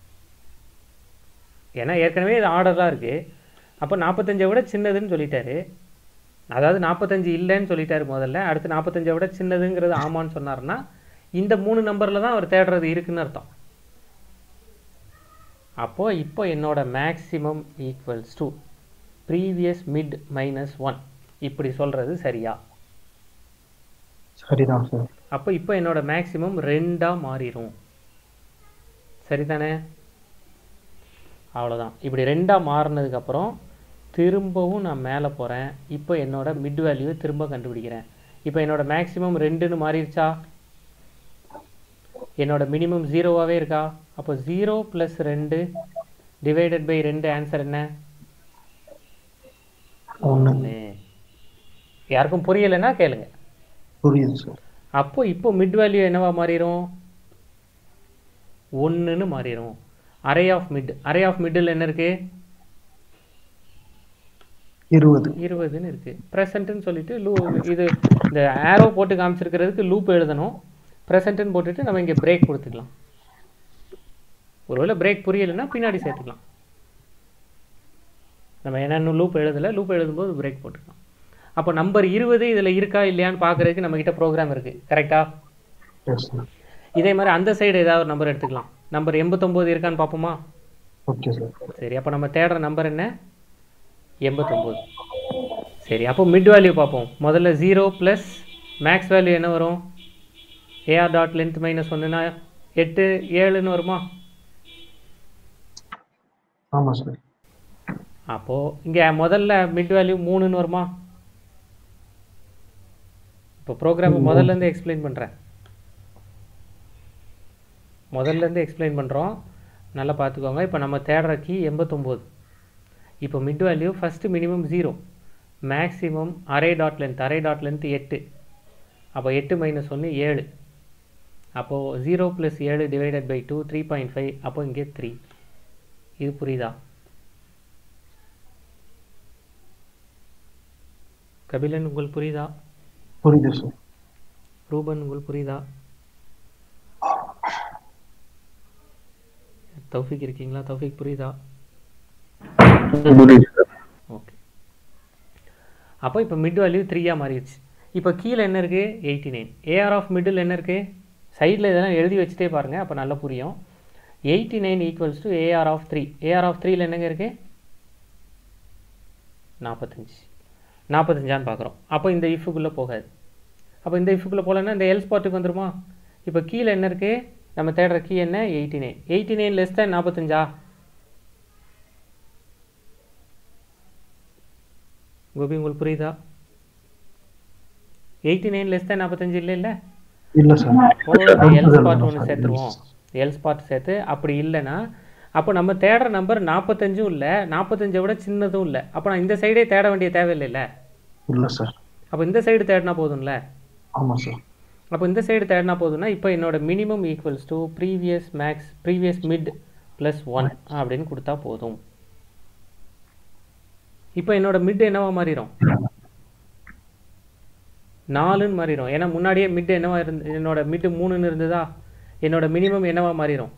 ஏன்னா ஏற்கனவே இது ஆர்டர்லாம் இருக்குது அப்போ நாற்பத்தஞ்சை விட சின்னதுன்னு சொல்லிட்டாரு அதாவது நாற்பத்தஞ்சு இல்லைன்னு சொல்லிட்டாரு முதல்ல அடுத்து நாற்பத்தஞ்சை விட சின்னதுங்கிறது ஆமான்னு சொன்னாருன்னா இந்த மூணு நம்பரில் தான் அவர் தேடுறது இருக்குன்னு அர்த்தம் அப்போது இப்போ என்னோட maximum equals to previous mid minus one இப்படி சொல்கிறது சரியா சரிதான் சார் அப்போ இப்போ என்னோட மேக்ஸிமம் ரெண்டாக மாறிடும் சரிதானே அவ்வளோதான் இப்படி ரெண்டாக மாறினதுக்கப்புறம் திரும்பவும் நான் மேலே போகிறேன் இப்போ என்னோட மிட் வேல்யூவை திரும்ப கண்டுபிடிக்கிறேன் இப்போ என்னோட மேக்ஸிமம் ரெண்டுன்னு மாறிடுச்சா என்னோட மினிமம் ஜீரோவாகவே இருக்கா அப்போ ஜீரோ ப்ளஸ் ரெண்டு டிவைடட் பை ரெண்டு ஆன்சர் என்ன ஒண்ணு ஒன்று யாருக்கும் புரியலைன்னா கேளுங்க புரியுது சார் அப்போ இப்போ மிட் வேல்யூ என்னவா மாறிடும் ஒன்றுன்னு மாறிடும் array of mid array of மிட்டில் என்ன இருக்கு இருபது இருபதுன்னு இருக்கு ப்ரெசண்ட்டுன்னு சொல்லிட்டு லூ இது இந்த ஆரோ போட்டு காமிச்சிருக்கிறதுக்கு லூப் எழுதணும் ப்ரெசண்ட்டுன்னு போட்டுட்டு நம்ம இங்கே பிரேக் கொடுத்துக்கலாம் ஒருவேளை பிரேக் புரியலைன்னா பின்னாடி சேர்த்துக்கலாம் நம்ம என்னென்ன லூப் எழுதலை லூப் எழுதும்போது பிரேக் போட்டுக்கலாம் அப்போ நம்பர் இருபது இதில் இருக்கா இல்லையான்னு பார்க்குறதுக்கு நம்மக்கிட்ட ப்ரோக்ராம் இருக்குது கரெக்டா எஸ் சார் இதே மாதிரி அந்த சைடு ஏதாவது ஒரு நம்பர் எடுத்துக்கலாம் நம்பர் எண்பத்தொம்போது இருக்கான்னு பார்ப்போமா ஓகே சார் சரி அப்போ நம்ம தேடுற நம்பர் என்ன எண்பத்தொம்போது சரி அப்போ மிட் வேல்யூ பார்ப்போம் முதல்ல ஜீரோ ப்ளஸ் மேக்ஸ் வேல்யூ என்ன வரும் ஏஆர் டாட் லென்த் மைனஸ் ஒன்றுனா எட்டு ஏழுன்னு வருமா ஆமா சார் அப்போது இங்கே முதல்ல மிட் வேல்யூ மூணுன்னு வருமா இப்போ ப்ரோக்ராம் முதல்ல இருந்து எக்ஸ்பிளைன் பண்ணுறேன் முதல்ல இருந்து எக்ஸ்பிளைன் பண்ணுறோம் நல்லா பார்த்துக்கோங்க இப்போ நம்ம தேடுற கீ எண்பத்தொம்போது இப்போ mid value first minimum zero maximum array dot length array dot length எட்டு அப்போ எட்டு மைனஸ் ஒன்று ஏழு அப்போது ஜீரோ ப்ளஸ் ஏழு divided by two three point five அப்போ இங்கே த்ரீ இது புரியுதா கபிலன் உங்களுக்கு புரியுதா புரியுது சார் ரூபன் உங்களுக்கு புரியுதா தௌஃபிக் இருக்கீங்களா தௌஃபிக் புரியுதா புரியுது சார் ஓகே அப்போ இப்போ மிட் வேல்யூ த்ரீயாக மாறிடுச்சு இப்போ கீழே என்ன இருக்குது eighty nine AR of middle என்ன இருக்குது சைடில் இதெல்லாம் எழுதி வச்சுட்டே பாருங்கள் அப்போ நல்லா புரியும் eighty nine equals to AR of three AR of த்ரீல என்னங்க இருக்குது நாற்பத்தஞ்சு நாற்பத்தஞ்சான்னு பார்க்குறோம் அப்போ இந்த இஃபுக்குள்ளே போகாது அப்போ இந்த இஃபுக்குள்ளே போகலன்னா இந்த எல் ஸ்பாட்டுக்கு வந்துருமா இப்போ கீழே என்ன இருக்குது நம்ம தேடுற கீ என்ன eighty nine eighty nine less தான் நாற்பத்தஞ்சா கோபி உங்களுக்கு புரியுதா எயிட்டி நைன் லெஸ் தான் நாற்பத்தஞ்சு இல்லை இல்லை இல்ல சார் ஓ எல் ஸ்பாட் ஒன்று சேர்த்துருவோம் எல் ஸ்பாட் சேர்த்து அப்படி இல்லைன்னா அப்போ நம்ம தேடுற நம்பர் நாற்பத்தஞ்சும் இல்லை நாற்பத்தஞ்சை விட சின்னதும் இல்லை அப்போ நான் இந்த சைடே தேட வேண்டிய தேவையில்லைல்ல இல்ல சார் அப்போ இந்த சைடு தேடினா போதும்ல ஆமா சார் அப்போ இந்த சைடு தேடினா போதும்னா இப்போ என்னோட minimum equals to previous max previous mid plus one அப்படின்னு கொடுத்தா போதும் இப்போ என்னோட மிட் என்னவா மாறிடும் நாலுன்னு மாறிடும் ஏன்னா முன்னாடியே மிட் என்னவா இருந்து என்னோட மிட் மூணுன்னு இருந்ததா என்னோட மினிமம் என்னவா மாறிடும்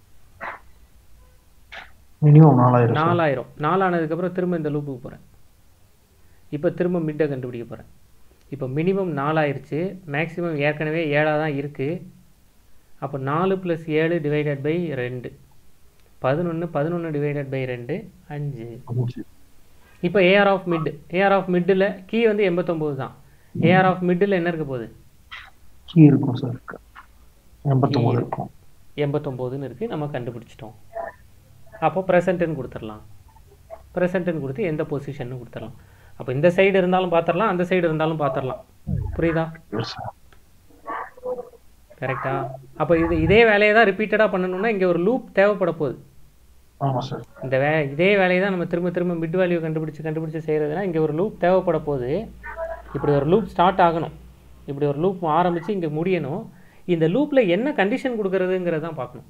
மினிமம் நாலாயிரம் சார். நாலாயிரம் நாலானதுக்கப்புறம் திரும்ப இந்த லூப்புக்கு போகிறேன் இப்போ திரும்ப மிட்டை கண்டுபிடிக்க போகிறேன் இப்போ மினிமம் நாலாயிருச்சு மேக்ஸிமம் ஏற்கனவே ஏழாக தான் இருக்குது அப்போ நாலு ப்ளஸ் ஏழு டிவைடட் பை ரெண்டு பதினொன்று பதினொன்று டிவைடட் பை ரெண்டு அஞ்சு அஞ்சு. இப்போ AR of mid AR of மிட்டில் கீ வந்து எண்பத்தொம்போது தான் ஏஆர் ஆஃப் மிட்டில் என்ன இருக்க போகுது கீ இருக்கும் சார் எண்பத்தொன்பது இருக்கும் எண்பத்தொம்போதுன்னு இருக்குது நம்ம கண்டுபிடிச்சிட்டோம் அப்போ ப்ரெசண்ட்டுன்னு கொடுத்துடலாம் ப்ரெசண்ட்டுன்னு கொடுத்து எந்த பொசிஷன்னு கொடுத்துடலாம் அப்போ இந்த சைடு இருந்தாலும் பார்த்துடலாம் அந்த சைடு இருந்தாலும் பார்த்துடலாம் புரியுதா எஸ் சார் கரெக்டா அப்போ இது இதே வேலையை தான் ரிப்பீட்டடாக பண்ணணும்னா இங்கே ஒரு லூப் தேவைப்பட போகுது ஆமா சார் இந்த வே இதே வேலையை தான் நம்ம திரும்ப திரும்ப மிட் வேல்யூ கண்டுபிடிச்சு கண்டுபிடிச்சு செய்கிறதுனா இங்கே ஒரு லூப் தேவைப்பட போகுது இப்படி ஒரு லூப் ஸ்டார்ட் ஆகணும் இப்படி ஒரு லூப் ஆரம்பித்து இங்கே முடியணும் இந்த லூப்பில் என்ன கண்டிஷன் கொடுக்கறதுங்கிறத தான் பார்க்கணும்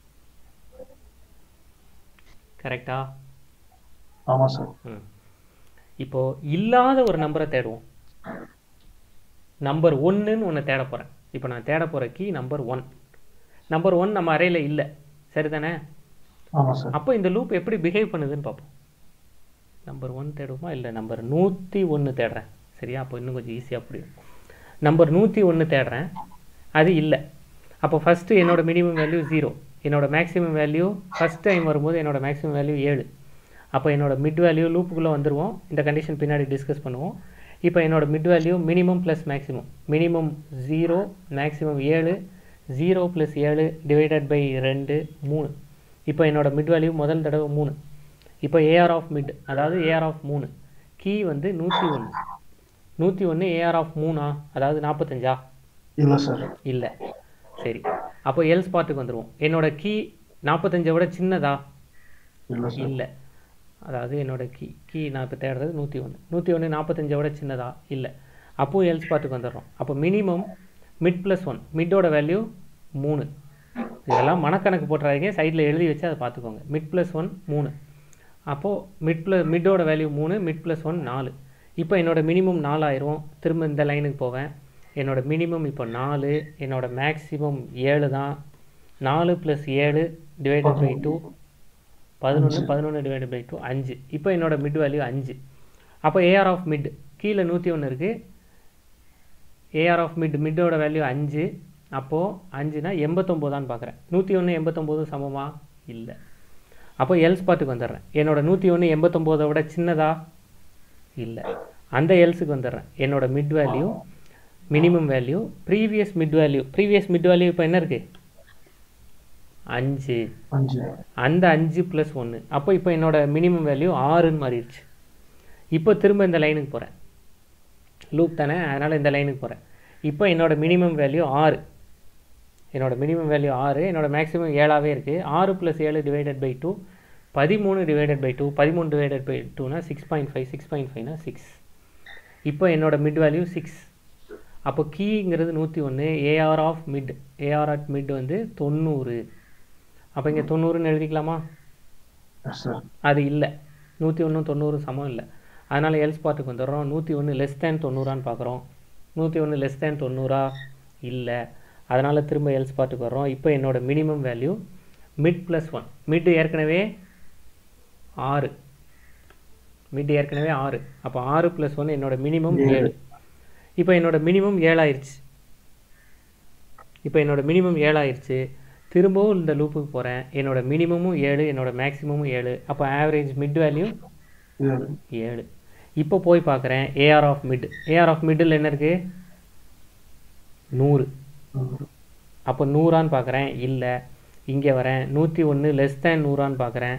கரெக்டா ஆமா சார் ம் இப்போ இல்லாத ஒரு நம்பரை தேடுவோம் நம்பர் ஒன்றுன்னு ஒன்று தேட போகிறேன் இப்போ நான் தேட போகிற key number one number one நம்ம அறையில் இல்லை சரிதானே ஆமா சார் அப்போ இந்த லூப் எப்படி பிஹேவ் பண்ணுதுன்னு பார்ப்போம் நம்பர் ஒன் தேடுவோமா இல்லை நம்பர் நூற்றி ஒன்று தேடுறேன் சரியா அப்போ இன்னும் கொஞ்சம் ஈஸியாக புரியும் நம்பர் நூற்றி ஒன்று தேடுறேன் அது இல்லை அப்போ ஃபஸ்ட்டு என்னோட மினிமம் வேல்யூ ஜீரோ என்னோட மேக்ஸிமம் வேல்யூ ஃபஸ்ட் டைம் வரும்போது என்னோட மேக்ஸிமம் வேல்யூ ஏழு அப்போ என்னோட மிட் வேல்யூ லூப்புக்குள்ளே வந்துருவோம் இந்த கண்டிஷன் பின்னாடி டிஸ்கஸ் பண்ணுவோம் இப்போ என்னோட mid value minimum plus maximum minimum zero maximum ஏழு ஜீரோ ப்ளஸ் ஏழு டிவைடட் பை ரெண்டு மூணு இப்போ என்னோட மிட் வேல்யூ முதல் தடவை மூணு இப்போ ஏஆர் ஆஃப் மிட் அதாவது ஏஆர் ஆஃப் மூணு கீ வந்து நூற்றி ஒன்று நூற்றி ஒன்று ஏஆர் ஆஃப் மூணா அதாவது நாற்பத்தஞ்சா இல்ல சார் இல்லை சரி அப்போ எல் ஸ்பாட்டுக்கு வந்துடுவோம் என்னோட கீ நாற்பத்தஞ்சை விட சின்னதா இல்ல சார் இல்லை அதாவது என்னோட கீ கீ நான் இப்போ தேடுறது நூற்றி ஒன்று நூற்றி ஒன்று நாற்பத்தஞ்சை விட சின்னதா இல்லை அப்போது எல் ஸ்பாட்டுக்கு வந்துடுறோம் அப்போ மினிமம் மிட் ப்ளஸ் ஒன் மிட்டோட வேல்யூ மூணு இதெல்லாம் மனக்கணக்கு போட்டுறாதீங்க சைடில் எழுதி வச்சு அதை பார்த்துக்கோங்க மிட் ப்ளஸ் ஒன் மூணு அப்போது மிட் ப்ளஸ் மிட்டோட வேல்யூ மூணு மிட் ப்ளஸ் ஒன் நாலு இப்போ என்னோட மினிமம் நாலாயிரம் திரும்ப இந்த லைனுக்கு போவேன் என்னோட மினிமம் இப்போ நாலு என்னோட மேக்ஸிமம் ஏழு தான் நாலு ப்ளஸ் ஏழு டிவைடட் பை டூ பதினொன்று பதினொன்று டிவைடட் பை டூ அஞ்சு இப்போ என்னோட மிட் வேல்யூ அஞ்சு அப்போ ஏஆர் ஆஃப் மிட் கீழே நூற்றி ஒன்று இருக்குது ஏஆர் ஆஃப் மிட் மிட்டோட வேல்யூ அஞ்சு அப்போது அஞ்சுனா எண்பத்தொம்போதான்னு பார்க்குறேன் நூற்றி ஒன்று எண்பத்தொம்போது சமமா இல்லை அப்போ எல் ஸ்பாட்டுக்கு வந்துடுறேன் என்னோட நூற்றி ஒன்று எண்பத்தொம்போதை விட சின்னதா இல்லை அந்த எல்ஸுக்கு வந்துடுறேன் என்னோட mid value minimum value previous mid value previous mid value இப்போ என்ன இருக்குது அஞ்சு அஞ்சு அந்த அஞ்சு ப்ளஸ் ஒன்று அப்போ இப்போ என்னோட மினிமம் வேல்யூ ஆறுன்னு மாறிடுச்சு இப்போ திரும்ப இந்த லைனுக்கு போகிறேன் லூப் தானே அதனால் இந்த லைனுக்கு போகிறேன் இப்போ என்னோட மினிமம் வேல்யூ ஆறு என்னோட மினிமம் வேல்யூ ஆறு என்னோட மேக்ஸிமம் ஏழாவே இருக்குது ஆறு ப்ளஸ் ஏழு டிவைடட் பை டூ பதிமூணு டிவைடட் பை டூ பதிமூணு டிவைடட் பை டூனா six point five six point ஃபைவ்னா சிக்ஸ் இப்போ என்னோட மிட் வேல்யூ சிக்ஸ் அப்போ கீங்கிறது நூற்றி ஒன்று AR of mid AR at mid வந்து தொண்ணூறு அப்போ இங்கே தொண்ணூறுன்னு எழுதிக்கலாமா எஸ் சார் அது இல்லை நூற்றி ஒன்று தொண்ணூறு சமம் இல்லை அதனால் எல்ஸ் பாட்டுக்கு வந்துடுறோம் நூற்றி ஒன்று லெஸ் தேன் தொண்ணூறான்னு பார்க்குறோம் நூற்றி ஒன்று லெஸ் தேன் தொண்ணூறா இல்லை அதனால் திரும்ப எல்ஸ் பாட்டுக்கு வர்றோம் இப்போ என்னோட minimum value mid plus one mid ஏற்கனவே ஆறு மிட் ஏற்கனவே ஆறு அப்போ ஆறு ப்ளஸ் ஒன் என்னோட மினிமம் ஏழு இப்போ என்னோட மினிமம் ஏழாயிருச்சு இப்போ என்னோட மினிமம் ஏழாயிருச்சு திரும்பவும் இந்த லூப்புக்கு போகிறேன் என்னோட மினிமமும் ஏழு என்னோட மேக்ஸிமமும் ஏழு அப்போ ஆவரேஜ் மிட் வேல்யூ ஏழு ஏழு இப்போ போய் பார்க்குறேன் AR of mid AR of மிட்டில் என்ன இருக்குது நூறு நூறு. அப்போ நூறான்னு பார்க்குறேன் இல்லை இங்கே வரேன் நூற்றி ஒன்று லெஸ் தேன் நூறான்னு பார்க்குறேன்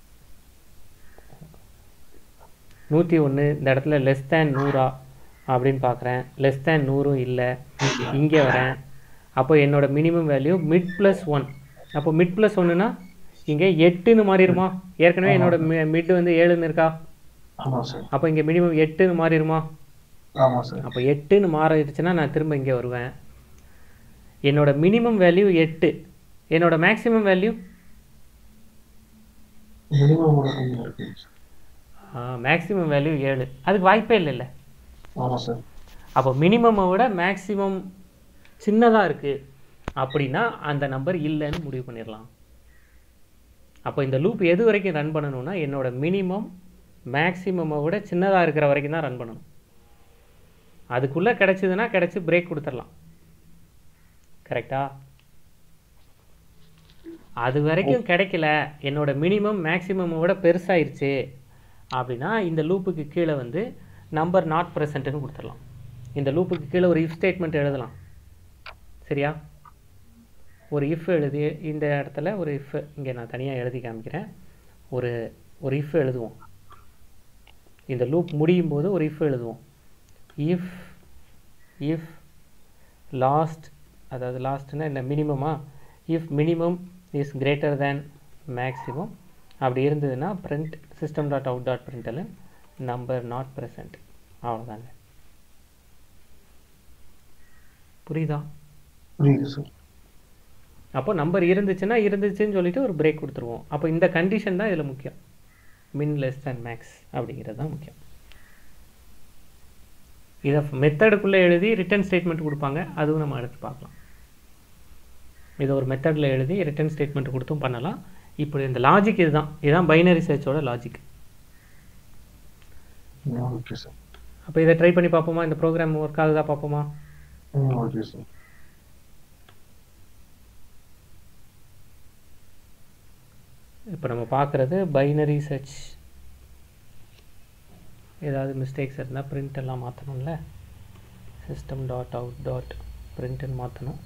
நூற்றி ஒன்று இந்த இடத்துல லெஸ் தேன் நூறா அப்படின்னு பார்க்குறேன் லெஸ் தேன் நூறும் இல்லை இங்கே வரேன் அப்போ என்னோட minimum value mid plus one அப்போ மிட் ப்ளஸ் ஒன்றுனா இங்கே எட்டுன்னு மாறிடுமா ஏற்கனவே என்னோட மிட் வந்து ஏழுன்னு இருக்கா ஆமா சார் அப்போ இங்கே மினிமம் எட்டுன்னு மாறிடுமா ஆமா சார் அப்போ எட்டுன்னு மாறிடுச்சுன்னா நான் திரும்ப இங்கே வருவேன் என்னோட மினிமம் வேல்யூ எட்டு என்னோட மேக்ஸிமம் வேல்யூ மினிமம் ஒரு கம்மியா இருக்கு மேக்ஸிமம் வேல்யூ ஏழு அதுக்கு வாய்ப்பே இல்லைல்ல ஆமா சார் அப்போ மினிமமை விட மேக்ஸிமம் சின்னதாக இருக்குது அப்படின்னா அந்த நம்பர் இல்லைன்னு முடிவு பண்ணிடலாம் அப்போ இந்த லூப் எது வரைக்கும் ரன் பண்ணணும்னா என்னோட மினிமம் மேக்ஸிமமை விட சின்னதாக இருக்கிற வரைக்கும் தான் ரன் பண்ணணும் அதுக்குள்ளே கிடச்சிதுன்னா கிடச்சி பிரேக் கொடுத்துடலாம் கரெக்டா அது வரைக்கும் கிடைக்கல என்னோட மினிமம் மேக்ஸிமமை விட பெருசாயிருச்சு அப்படின்னா இந்த லூப்புக்கு கீழே வந்து நம்பர் நாட் ப்ரெசன்ட்னு கொடுத்துடலாம் இந்த லூப்புக்கு கீழே ஒரு இஃப் ஸ்டேட்மெண்ட் எழுதலாம் சரியா ஒரு இஃப் எழுதி இந்த இடத்துல ஒரு இஃப் இங்கே நான் தனியாக எழுதி காமிக்கிறேன் ஒரு ஒரு இஃப் எழுதுவோம் இந்த லூப் முடியும் போது ஒரு இஃப் எழுதுவோம் இஃப் இஃப் லாஸ்ட் அதாவது லாஸ்ட்னா என்ன மினிமமா if minimum is greater than maximum அப்படி இருந்ததுன்னா print system dot out dot println number not present அவ்வளோதாங்க புரியுதா புரியுது சார் அப்போ நம்பர் இருந்துச்சுன்னா இருந்துச்சுன்னு சொல்லிட்டு ஒரு பிரேக் கொடுத்துருவோம் அப்போ இந்த கண்டிஷன் தான் இதில் முக்கியம் மின் லெஸ் தேன் மேக்ஸ் அப்படிங்கிறது தான் முக்கியம் இதை மெத்தடுக்குள்ளே எழுதி ரிட்டர்ன் ஸ்டேட்மெண்ட் கொடுப்பாங்க அதுவும் நம்ம அடுத்து பார்க்கலாம் இதை ஒரு மெத்தடில் எழுதி ரிட்டர்ன் ஸ்டேட்மெண்ட் கொடுத்தும் பண்ணலாம் இப்படி இந்த லாஜிக் இதுதான் இதுதான் பைனரி சர்ச்சோட லாஜிக் ஓகே சார் அப்போ இதை ட்ரை பண்ணி பார்ப்போமா இந்த ப்ரோக்ராம் ஒர்க் ஆகுதா பார்ப்போமா ம் ஓகே சார் இப்போ நம்ம பார்க்குறது பைனரி சர்ச் ஏதாவது மிஸ்டேக்ஸ் இருந்தால் பிரிண்ட் எல்லாம் மாற்றணும்ல சிஸ்டம் டாட் அவுட் டாட் பிரிண்ட்னு மாற்றணும்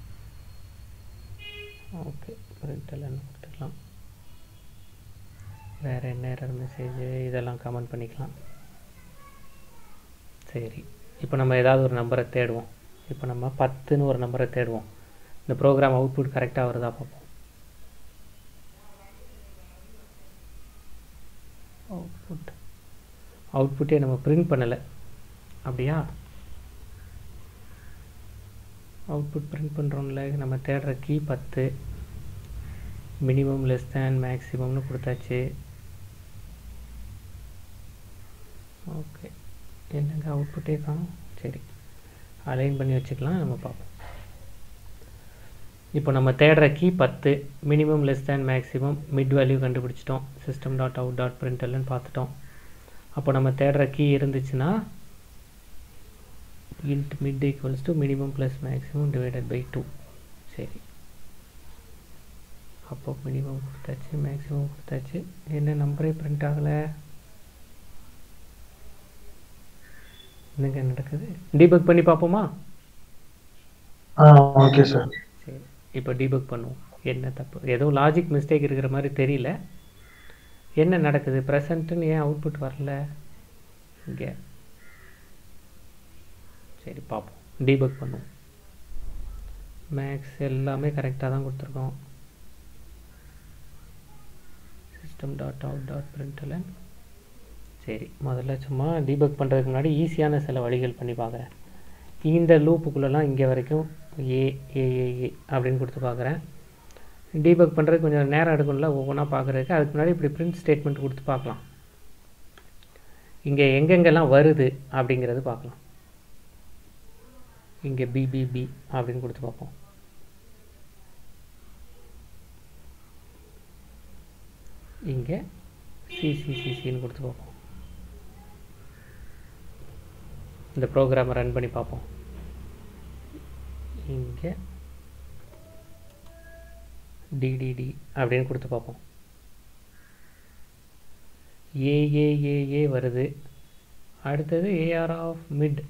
ஓகே பிரிண்ட் எல்லாம் கொடுத்துக்கலாம் வேறு என்ன எரர் மெசேஜ் இதெல்லாம் கமெண்ட் பண்ணிக்கலாம் சரி இப்போ நம்ம ஏதாவது ஒரு நம்பரை தேடுவோம் இப்போ நம்ம பத்துன்னு ஒரு நம்பரை தேடுவோம் இந்த ப்ரோக்ராம் அவுட்புட் கரெக்டாக வருதா பார்ப்போம் அவுட்புட் அவுட்புட்டே நம்ம பிரிண்ட் பண்ணலை அப்படியா அவுட்புட் பிரிண்ட் பண்ணுறோம்ல நம்ம தேடுற கீ பத்து மினிமம் லெஸ் தேன் மேக்ஸிமம்னு கொடுத்தாச்சு ஓகே என்னங்க அவுட்புட்டே காணும் சரி அலைன் பண்ணி வச்சுக்கலாம் நம்ம பார்ப்போம் இப்போ நம்ம தேடுற கீ பத்து minimum less than maximum mid value கண்டுபிடிச்சிட்டோம் சிஸ்டம் டாட் அவுட் டாட் பிரிண்டல்னு பார்த்துட்டோம் அப்போ நம்ம தேடுற கீ இருந்துச்சுன்னா int mid equals to minimum plus maximum divided by 2 சரி அப்போ மினிமம் கொடுத்தாச்சு மேக்ஸிமம் கொடுத்தாச்சு என்ன நம்பரே பிரிண்ட் ஆகலை என்னங்க நடக்குது டீபக் பண்ணி பார்ப்போமா ஆ ஓகே சார் சரி இப்போ டீபக் பண்ணுவோம் என்ன தப்பு ஏதோ லாஜிக் மிஸ்டேக் இருக்கிற மாதிரி தெரியல என்ன நடக்குது ப்ரெசண்ட்டுன்னு ஏன் அவுட்புட் வரல இங்கே சரி பார்ப்போம் டீபக் பண்ணுவோம் மேக்ஸ் எல்லாமே கரெக்டாக தான் கொடுத்துருக்கோம் system dot out dot println சரி முதல்ல சும்மா டீபக் பண்ணுறதுக்கு முன்னாடி ஈஸியான சில வழிகள் பண்ணி பார்க்குறேன் இந்த லூப்புக்குள்ளெல்லாம் இங்கே வரைக்கும் ஏ ஏ ஏ ஏ அப்படின்னு கொடுத்து பார்க்குறேன் டீபக் பண்ணுறதுக்கு கொஞ்சம் நேரம் எடுக்கும்ல ஒவ்வொன்றா பார்க்குறதுக்கு அதுக்கு முன்னாடி இப்படி பிரிண்ட் ஸ்டேட்மெண்ட் கொடுத்து பார்க்கலாம் இங்கே எங்கெங்கெல்லாம் வருது அப்படிங்கிறது பார்க்கலாம் இங்கே பிபிபி அப்படின்னு கொடுத்து பார்ப்போம் இங்கே சிசிசிசின்னு கொடுத்து பார்ப்போம் இந்த ப்ரோக்ராமை ரன் பண்ணி பார்ப்போம் இங்கே டிடிடி அப்படின்னு கொடுத்து பார்ப்போம் ஏஏஏஏ வருது அடுத்தது ஏஆர் ஆஃப் மிட்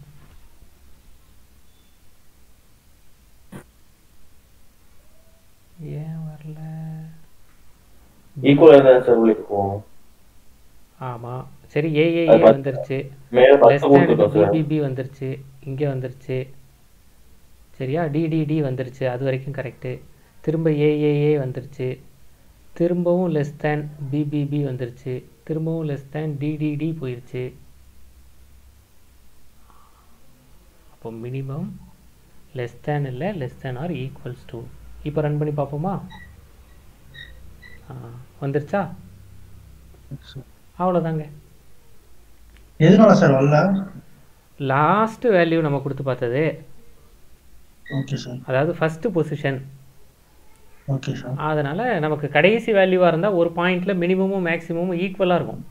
ஏன் வரல ஈக்குவல் தான் சார் விളിக்கும் ஆமாம் சரி ஏஏஏ அது பத்து. வந்துருச்சு மேல லெஸ் பத்து கொடுத்துருக்கோம் சார் பிபிபி வந்துருச்சு இங்கே வந்துருச்சு சரியா டிடிடி வந்துருச்சு அது வரைக்கும் கரெக்டு திரும்ப ஏஏஏ வந்துருச்சு திரும்பவும் லெஸ் தேன் பிபிபி வந்துருச்சு திரும்பவும் லெஸ் தேன் டிடிடி போயிருச்சு அப்போ மினிமம் லெஸ் தேன் இல்லை less than or equals to இப்போ ரன் பண்ணி பார்ப்போமா ஆ, வந்துருச்சா அவ்வளோதாங்க எதனால சார் வரல லாஸ்ட் வேல்யூ நம்ம கொடுத்து பார்த்தது ஓகே சார் அதாவது ஃபஸ்ட்டு பொசிஷன் ஓகே சார் அதனால் நமக்கு கடைசி வேல்யூவாக இருந்தால் ஒரு பாயிண்டில் மினிமமும் மேக்ஸிமமும் ஈக்குவலாக இருக்கும்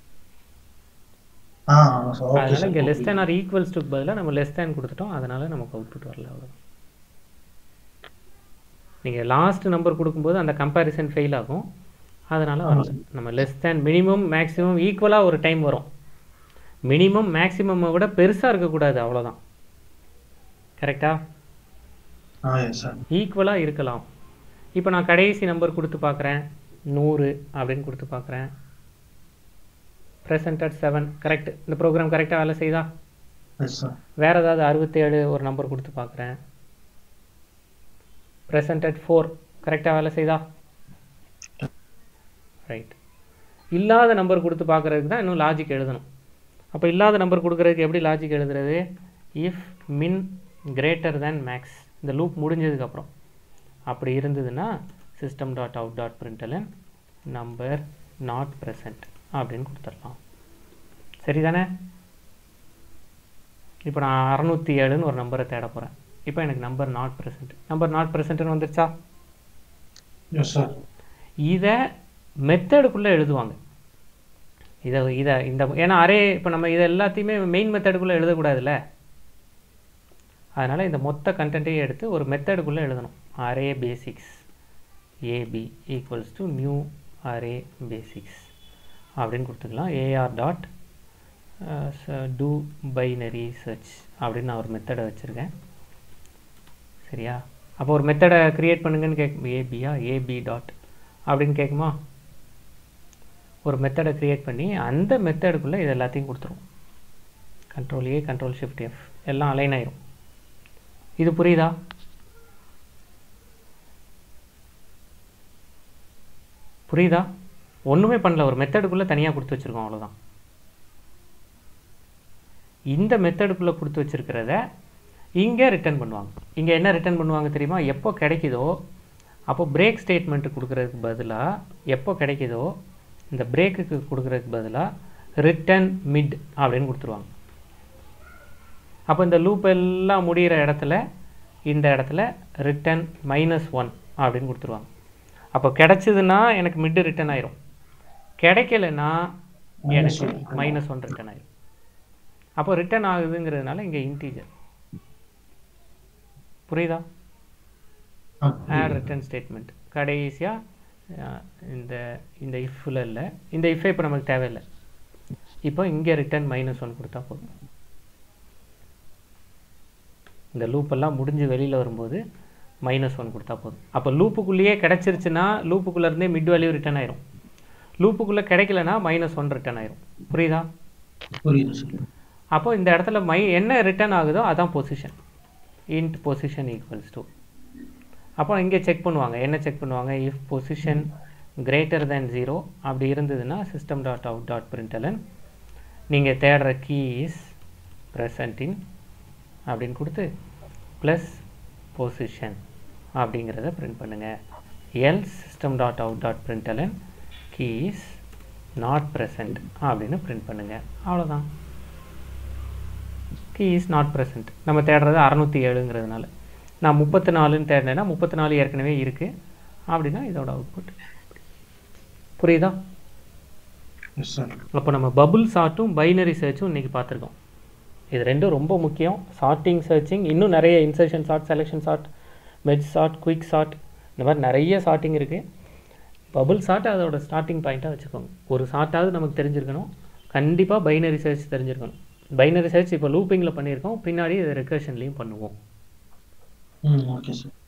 ஆ சார் ஓகே அதனால் சார் இங்கே லெஸ் தேன் ஆர் ஈக்குவல்ஸ் டுக்கு பதிலாக நம்ம லெஸ் தேன் கொடுத்துட்டோம் அதனால் நமக்கு அவுட்புட் வரல அவ்வளோ நீங்கள் லாஸ்ட் நம்பர் கொடுக்கும்போது அந்த கம்பேரிசன் ஃபெயில் ஆகும் அதனால் வரல நம்ம லெஸ் தேன் மினிமம் மேக்ஸிமம் ஈக்குவலாக ஒரு டைம் வரும் மினிமம் மேக்ஸிமம்மை விட பெருசாக இருக்கக்கூடாது அவ்வளோதான் கரெக்டா ஆ எஸ் சார் ஈக்குவலாக இருக்கலாம் இப்போ நான் கடைசி நம்பர் கொடுத்து பார்க்குறேன் நூறு அப்படின்னு கொடுத்து பார்க்குறேன் ப்ரெசன்டட் செவன் கரெக்ட் இந்த ப்ரோக்ராம் கரெக்டாக வேலை செய்தா எஸ் சார் வேறு ஏதாவது அறுபத்தேழு ஒரு நம்பர் கொடுத்து பார்க்குறேன் ப்ரெசன்டட் ஃபோர் கரெக்டாக வேலை செய்தா ரைட் இல்லாத நம்பர் கொடுத்து பார்க்குறதுக்கு தான் இன்னும் லாஜிக் எழுதணும் அப்போ இல்லாத நம்பர் கொடுக்குறதுக்கு எப்படி லாஜிக் எழுதுறது if min greater than max இந்த லூப் முடிஞ்சதுக்கப்புறம் அப்படி இருந்ததுன்னா system dot out dot println number not present அப்படின்னு கொடுத்துடலாம் சரிதானே இப்போ நான் அறநூற்றி ஏழுன்னு ஒரு நம்பரை தேட போகிறேன் இப்போ எனக்கு number not present number not ப்ரெசன்ட்னு வந்துருச்சா எஸ் சார் இதை மெத்தடுக்குள்ளே எழுதுவாங்க இதை இதை இந்த ஏன்னா அரே இப்போ நம்ம இதை எல்லாத்தையுமே மெயின் மெத்தடுக்குள்ளே எழுதக்கூடாதுல்ல அதனால் இந்த மொத்த கண்டென்ட்டையும் எடுத்து ஒரு மெத்தடுக்குள்ளே எழுதணும் array basics AB equals to new array basics அப்படின்னு கொடுத்துக்கலாம் AR dot to binary search அப்படின்னு நான் ஒரு மெத்தடை வச்சுருக்கேன் சரியா அப்போ ஒரு மெத்தடை க்ரியேட் பண்ணுங்கன்னு கேட்கும் ஏபியா ஏபி டாட் அப்படின்னு கேட்குமா ஒரு மெத்தடை க்ரியேட் பண்ணி அந்த மெத்தடுக்குள்ளே இது எல்லாத்தையும் கொடுத்துரும் control A control shift F எல்லாம் அலைன் ஆயிரும் இது புரியுதா புரியுதா ஒன்றுமே பண்ணல ஒரு மெத்தடுக்குள்ளே தனியாக கொடுத்து வச்சுருக்கோம் அவ்வளோதான் இந்த மெத்தடுக்குள்ளே கொடுத்து வச்சிருக்கிறத இங்கே ரிட்டர்ன் பண்ணுவாங்க இங்கே என்ன ரிட்டர்ன் பண்ணுவாங்க தெரியுமா எப்போ கிடைக்குதோ அப்போ பிரேக் ஸ்டேட்மெண்ட் கொடுக்குறதுக்கு பதிலாக எப்போ கிடைக்குதோ இந்த பிரேக்குக்கு கொடுக்குறதுக்கு பதிலாக ரிட்டர்ன் மிட் அப்படின்னு கொடுத்துருவாங்க அப்போ இந்த லூப் எல்லாம் முடிகிற இடத்துல இந்த இடத்துல ரிட்டர்ன் மைனஸ் ஒன் அப்படின்னு கொடுத்துருவாங்க அப்போ கிடைச்சதுன்னா எனக்கு மிட் ரிட்டர்ன் ஆயிரும் கிடைக்கலன்னா எனக்கு மைனஸ் ஒன் ரிட்டர்ன் ஆயிரும் அப்போ ரிட்டர்ன் ஆகுதுங்கிறதுனால இங்கே இன்டீஜர் புரியுதா ஆட் ரிட்டர்ன் ஸ்டேட்மெண்ட் கடைசியாக இந்த இந்த இஃப்பில் இல்லை இந்த இஃபே இப்போ நமக்கு தேவையில்லை இப்போ இங்கே ரிட்டர்ன் மைனஸ் ஒன் கொடுத்தா போதும் இந்த லூப்பெல்லாம் முடிஞ்சு வெளியில் வரும்போது மைனஸ் ஒன் கொடுத்தா போதும் அப்போ லூப்புக்குள்ளேயே கிடச்சிருச்சுன்னா லூப்புக்குள்ளே இருந்தே மிட் வேல்யூ ரிட்டர்ன் ஆயிரும் லூப்புக்குள்ளே கிடைக்கலனா மைனஸ் ஒன் ரிட்டர்ன் ஆயிரும் புரியுதா புரியுது சார் அப்போ இந்த இடத்துல மை என்ன ரிட்டர்ன் ஆகுதோ அதான் position int position equals to அப்போ இங்கே செக் பண்ணுவாங்க என்ன செக் பண்ணுவாங்க if position greater than zero அப்படி இருந்ததுன்னா system dot out dot println நீங்கள் தேடுற கீ இஸ் ப்ரெசன்ட் இன் அப்படின்னு கொடுத்து ப்ளஸ் பொசிஷன் அப்படிங்கிறத பிரிண்ட் பண்ணுங்கள் else system dot out dot println key is not present அப்படின்னு பிரிண்ட் பண்ணுங்கள் அவ்வளோதான் கீ இஸ் நாட் ப்ரெசன்ட் நம்ம தேடுறது அறநூற்றி ஏழுங்கிறதுனால நான் முப்பத்தி நாலுன்னு தேடினேன்னா முப்பத்தி நாலு ஏற்கனவே இருக்குது அப்படின்னா இதோட அவுட்புட் புரியுதா எஸ் சார் அப்போ நம்ம பபுள் சார்ட்டும் பைனரி சர்ச்சும் இன்றைக்கி பார்த்துருக்கோம் இது ரெண்டும் ரொம்ப முக்கியம் சார்ட்டிங் சர்ச்சிங் இன்னும் நிறைய இன்சர்ஷன் சார்ட் செலெக்ஷன் சார்ட் மெட் சார்ட் குயிக் சார்ட் இந்த மாதிரி நிறைய சார்ட்டிங் இருக்குது பபுள் சார்ட் அதோட ஸ்டார்டிங் பாயிண்ட்டாக வச்சுக்கோங்க ஒரு சார்ட்டாவது நமக்கு தெரிஞ்சிருக்கணும் கண்டிப்பாக பைனரி சர்ச் தெரிஞ்சிருக்கணும் பைனரி சர்ச் இப்போ லூப்பிங்கில் பண்ணியிருக்கோம் பின்னாடி இதை ரெக்கர்ஷன்லேயும் பண்ணுவோம் ம் ஓகே சார்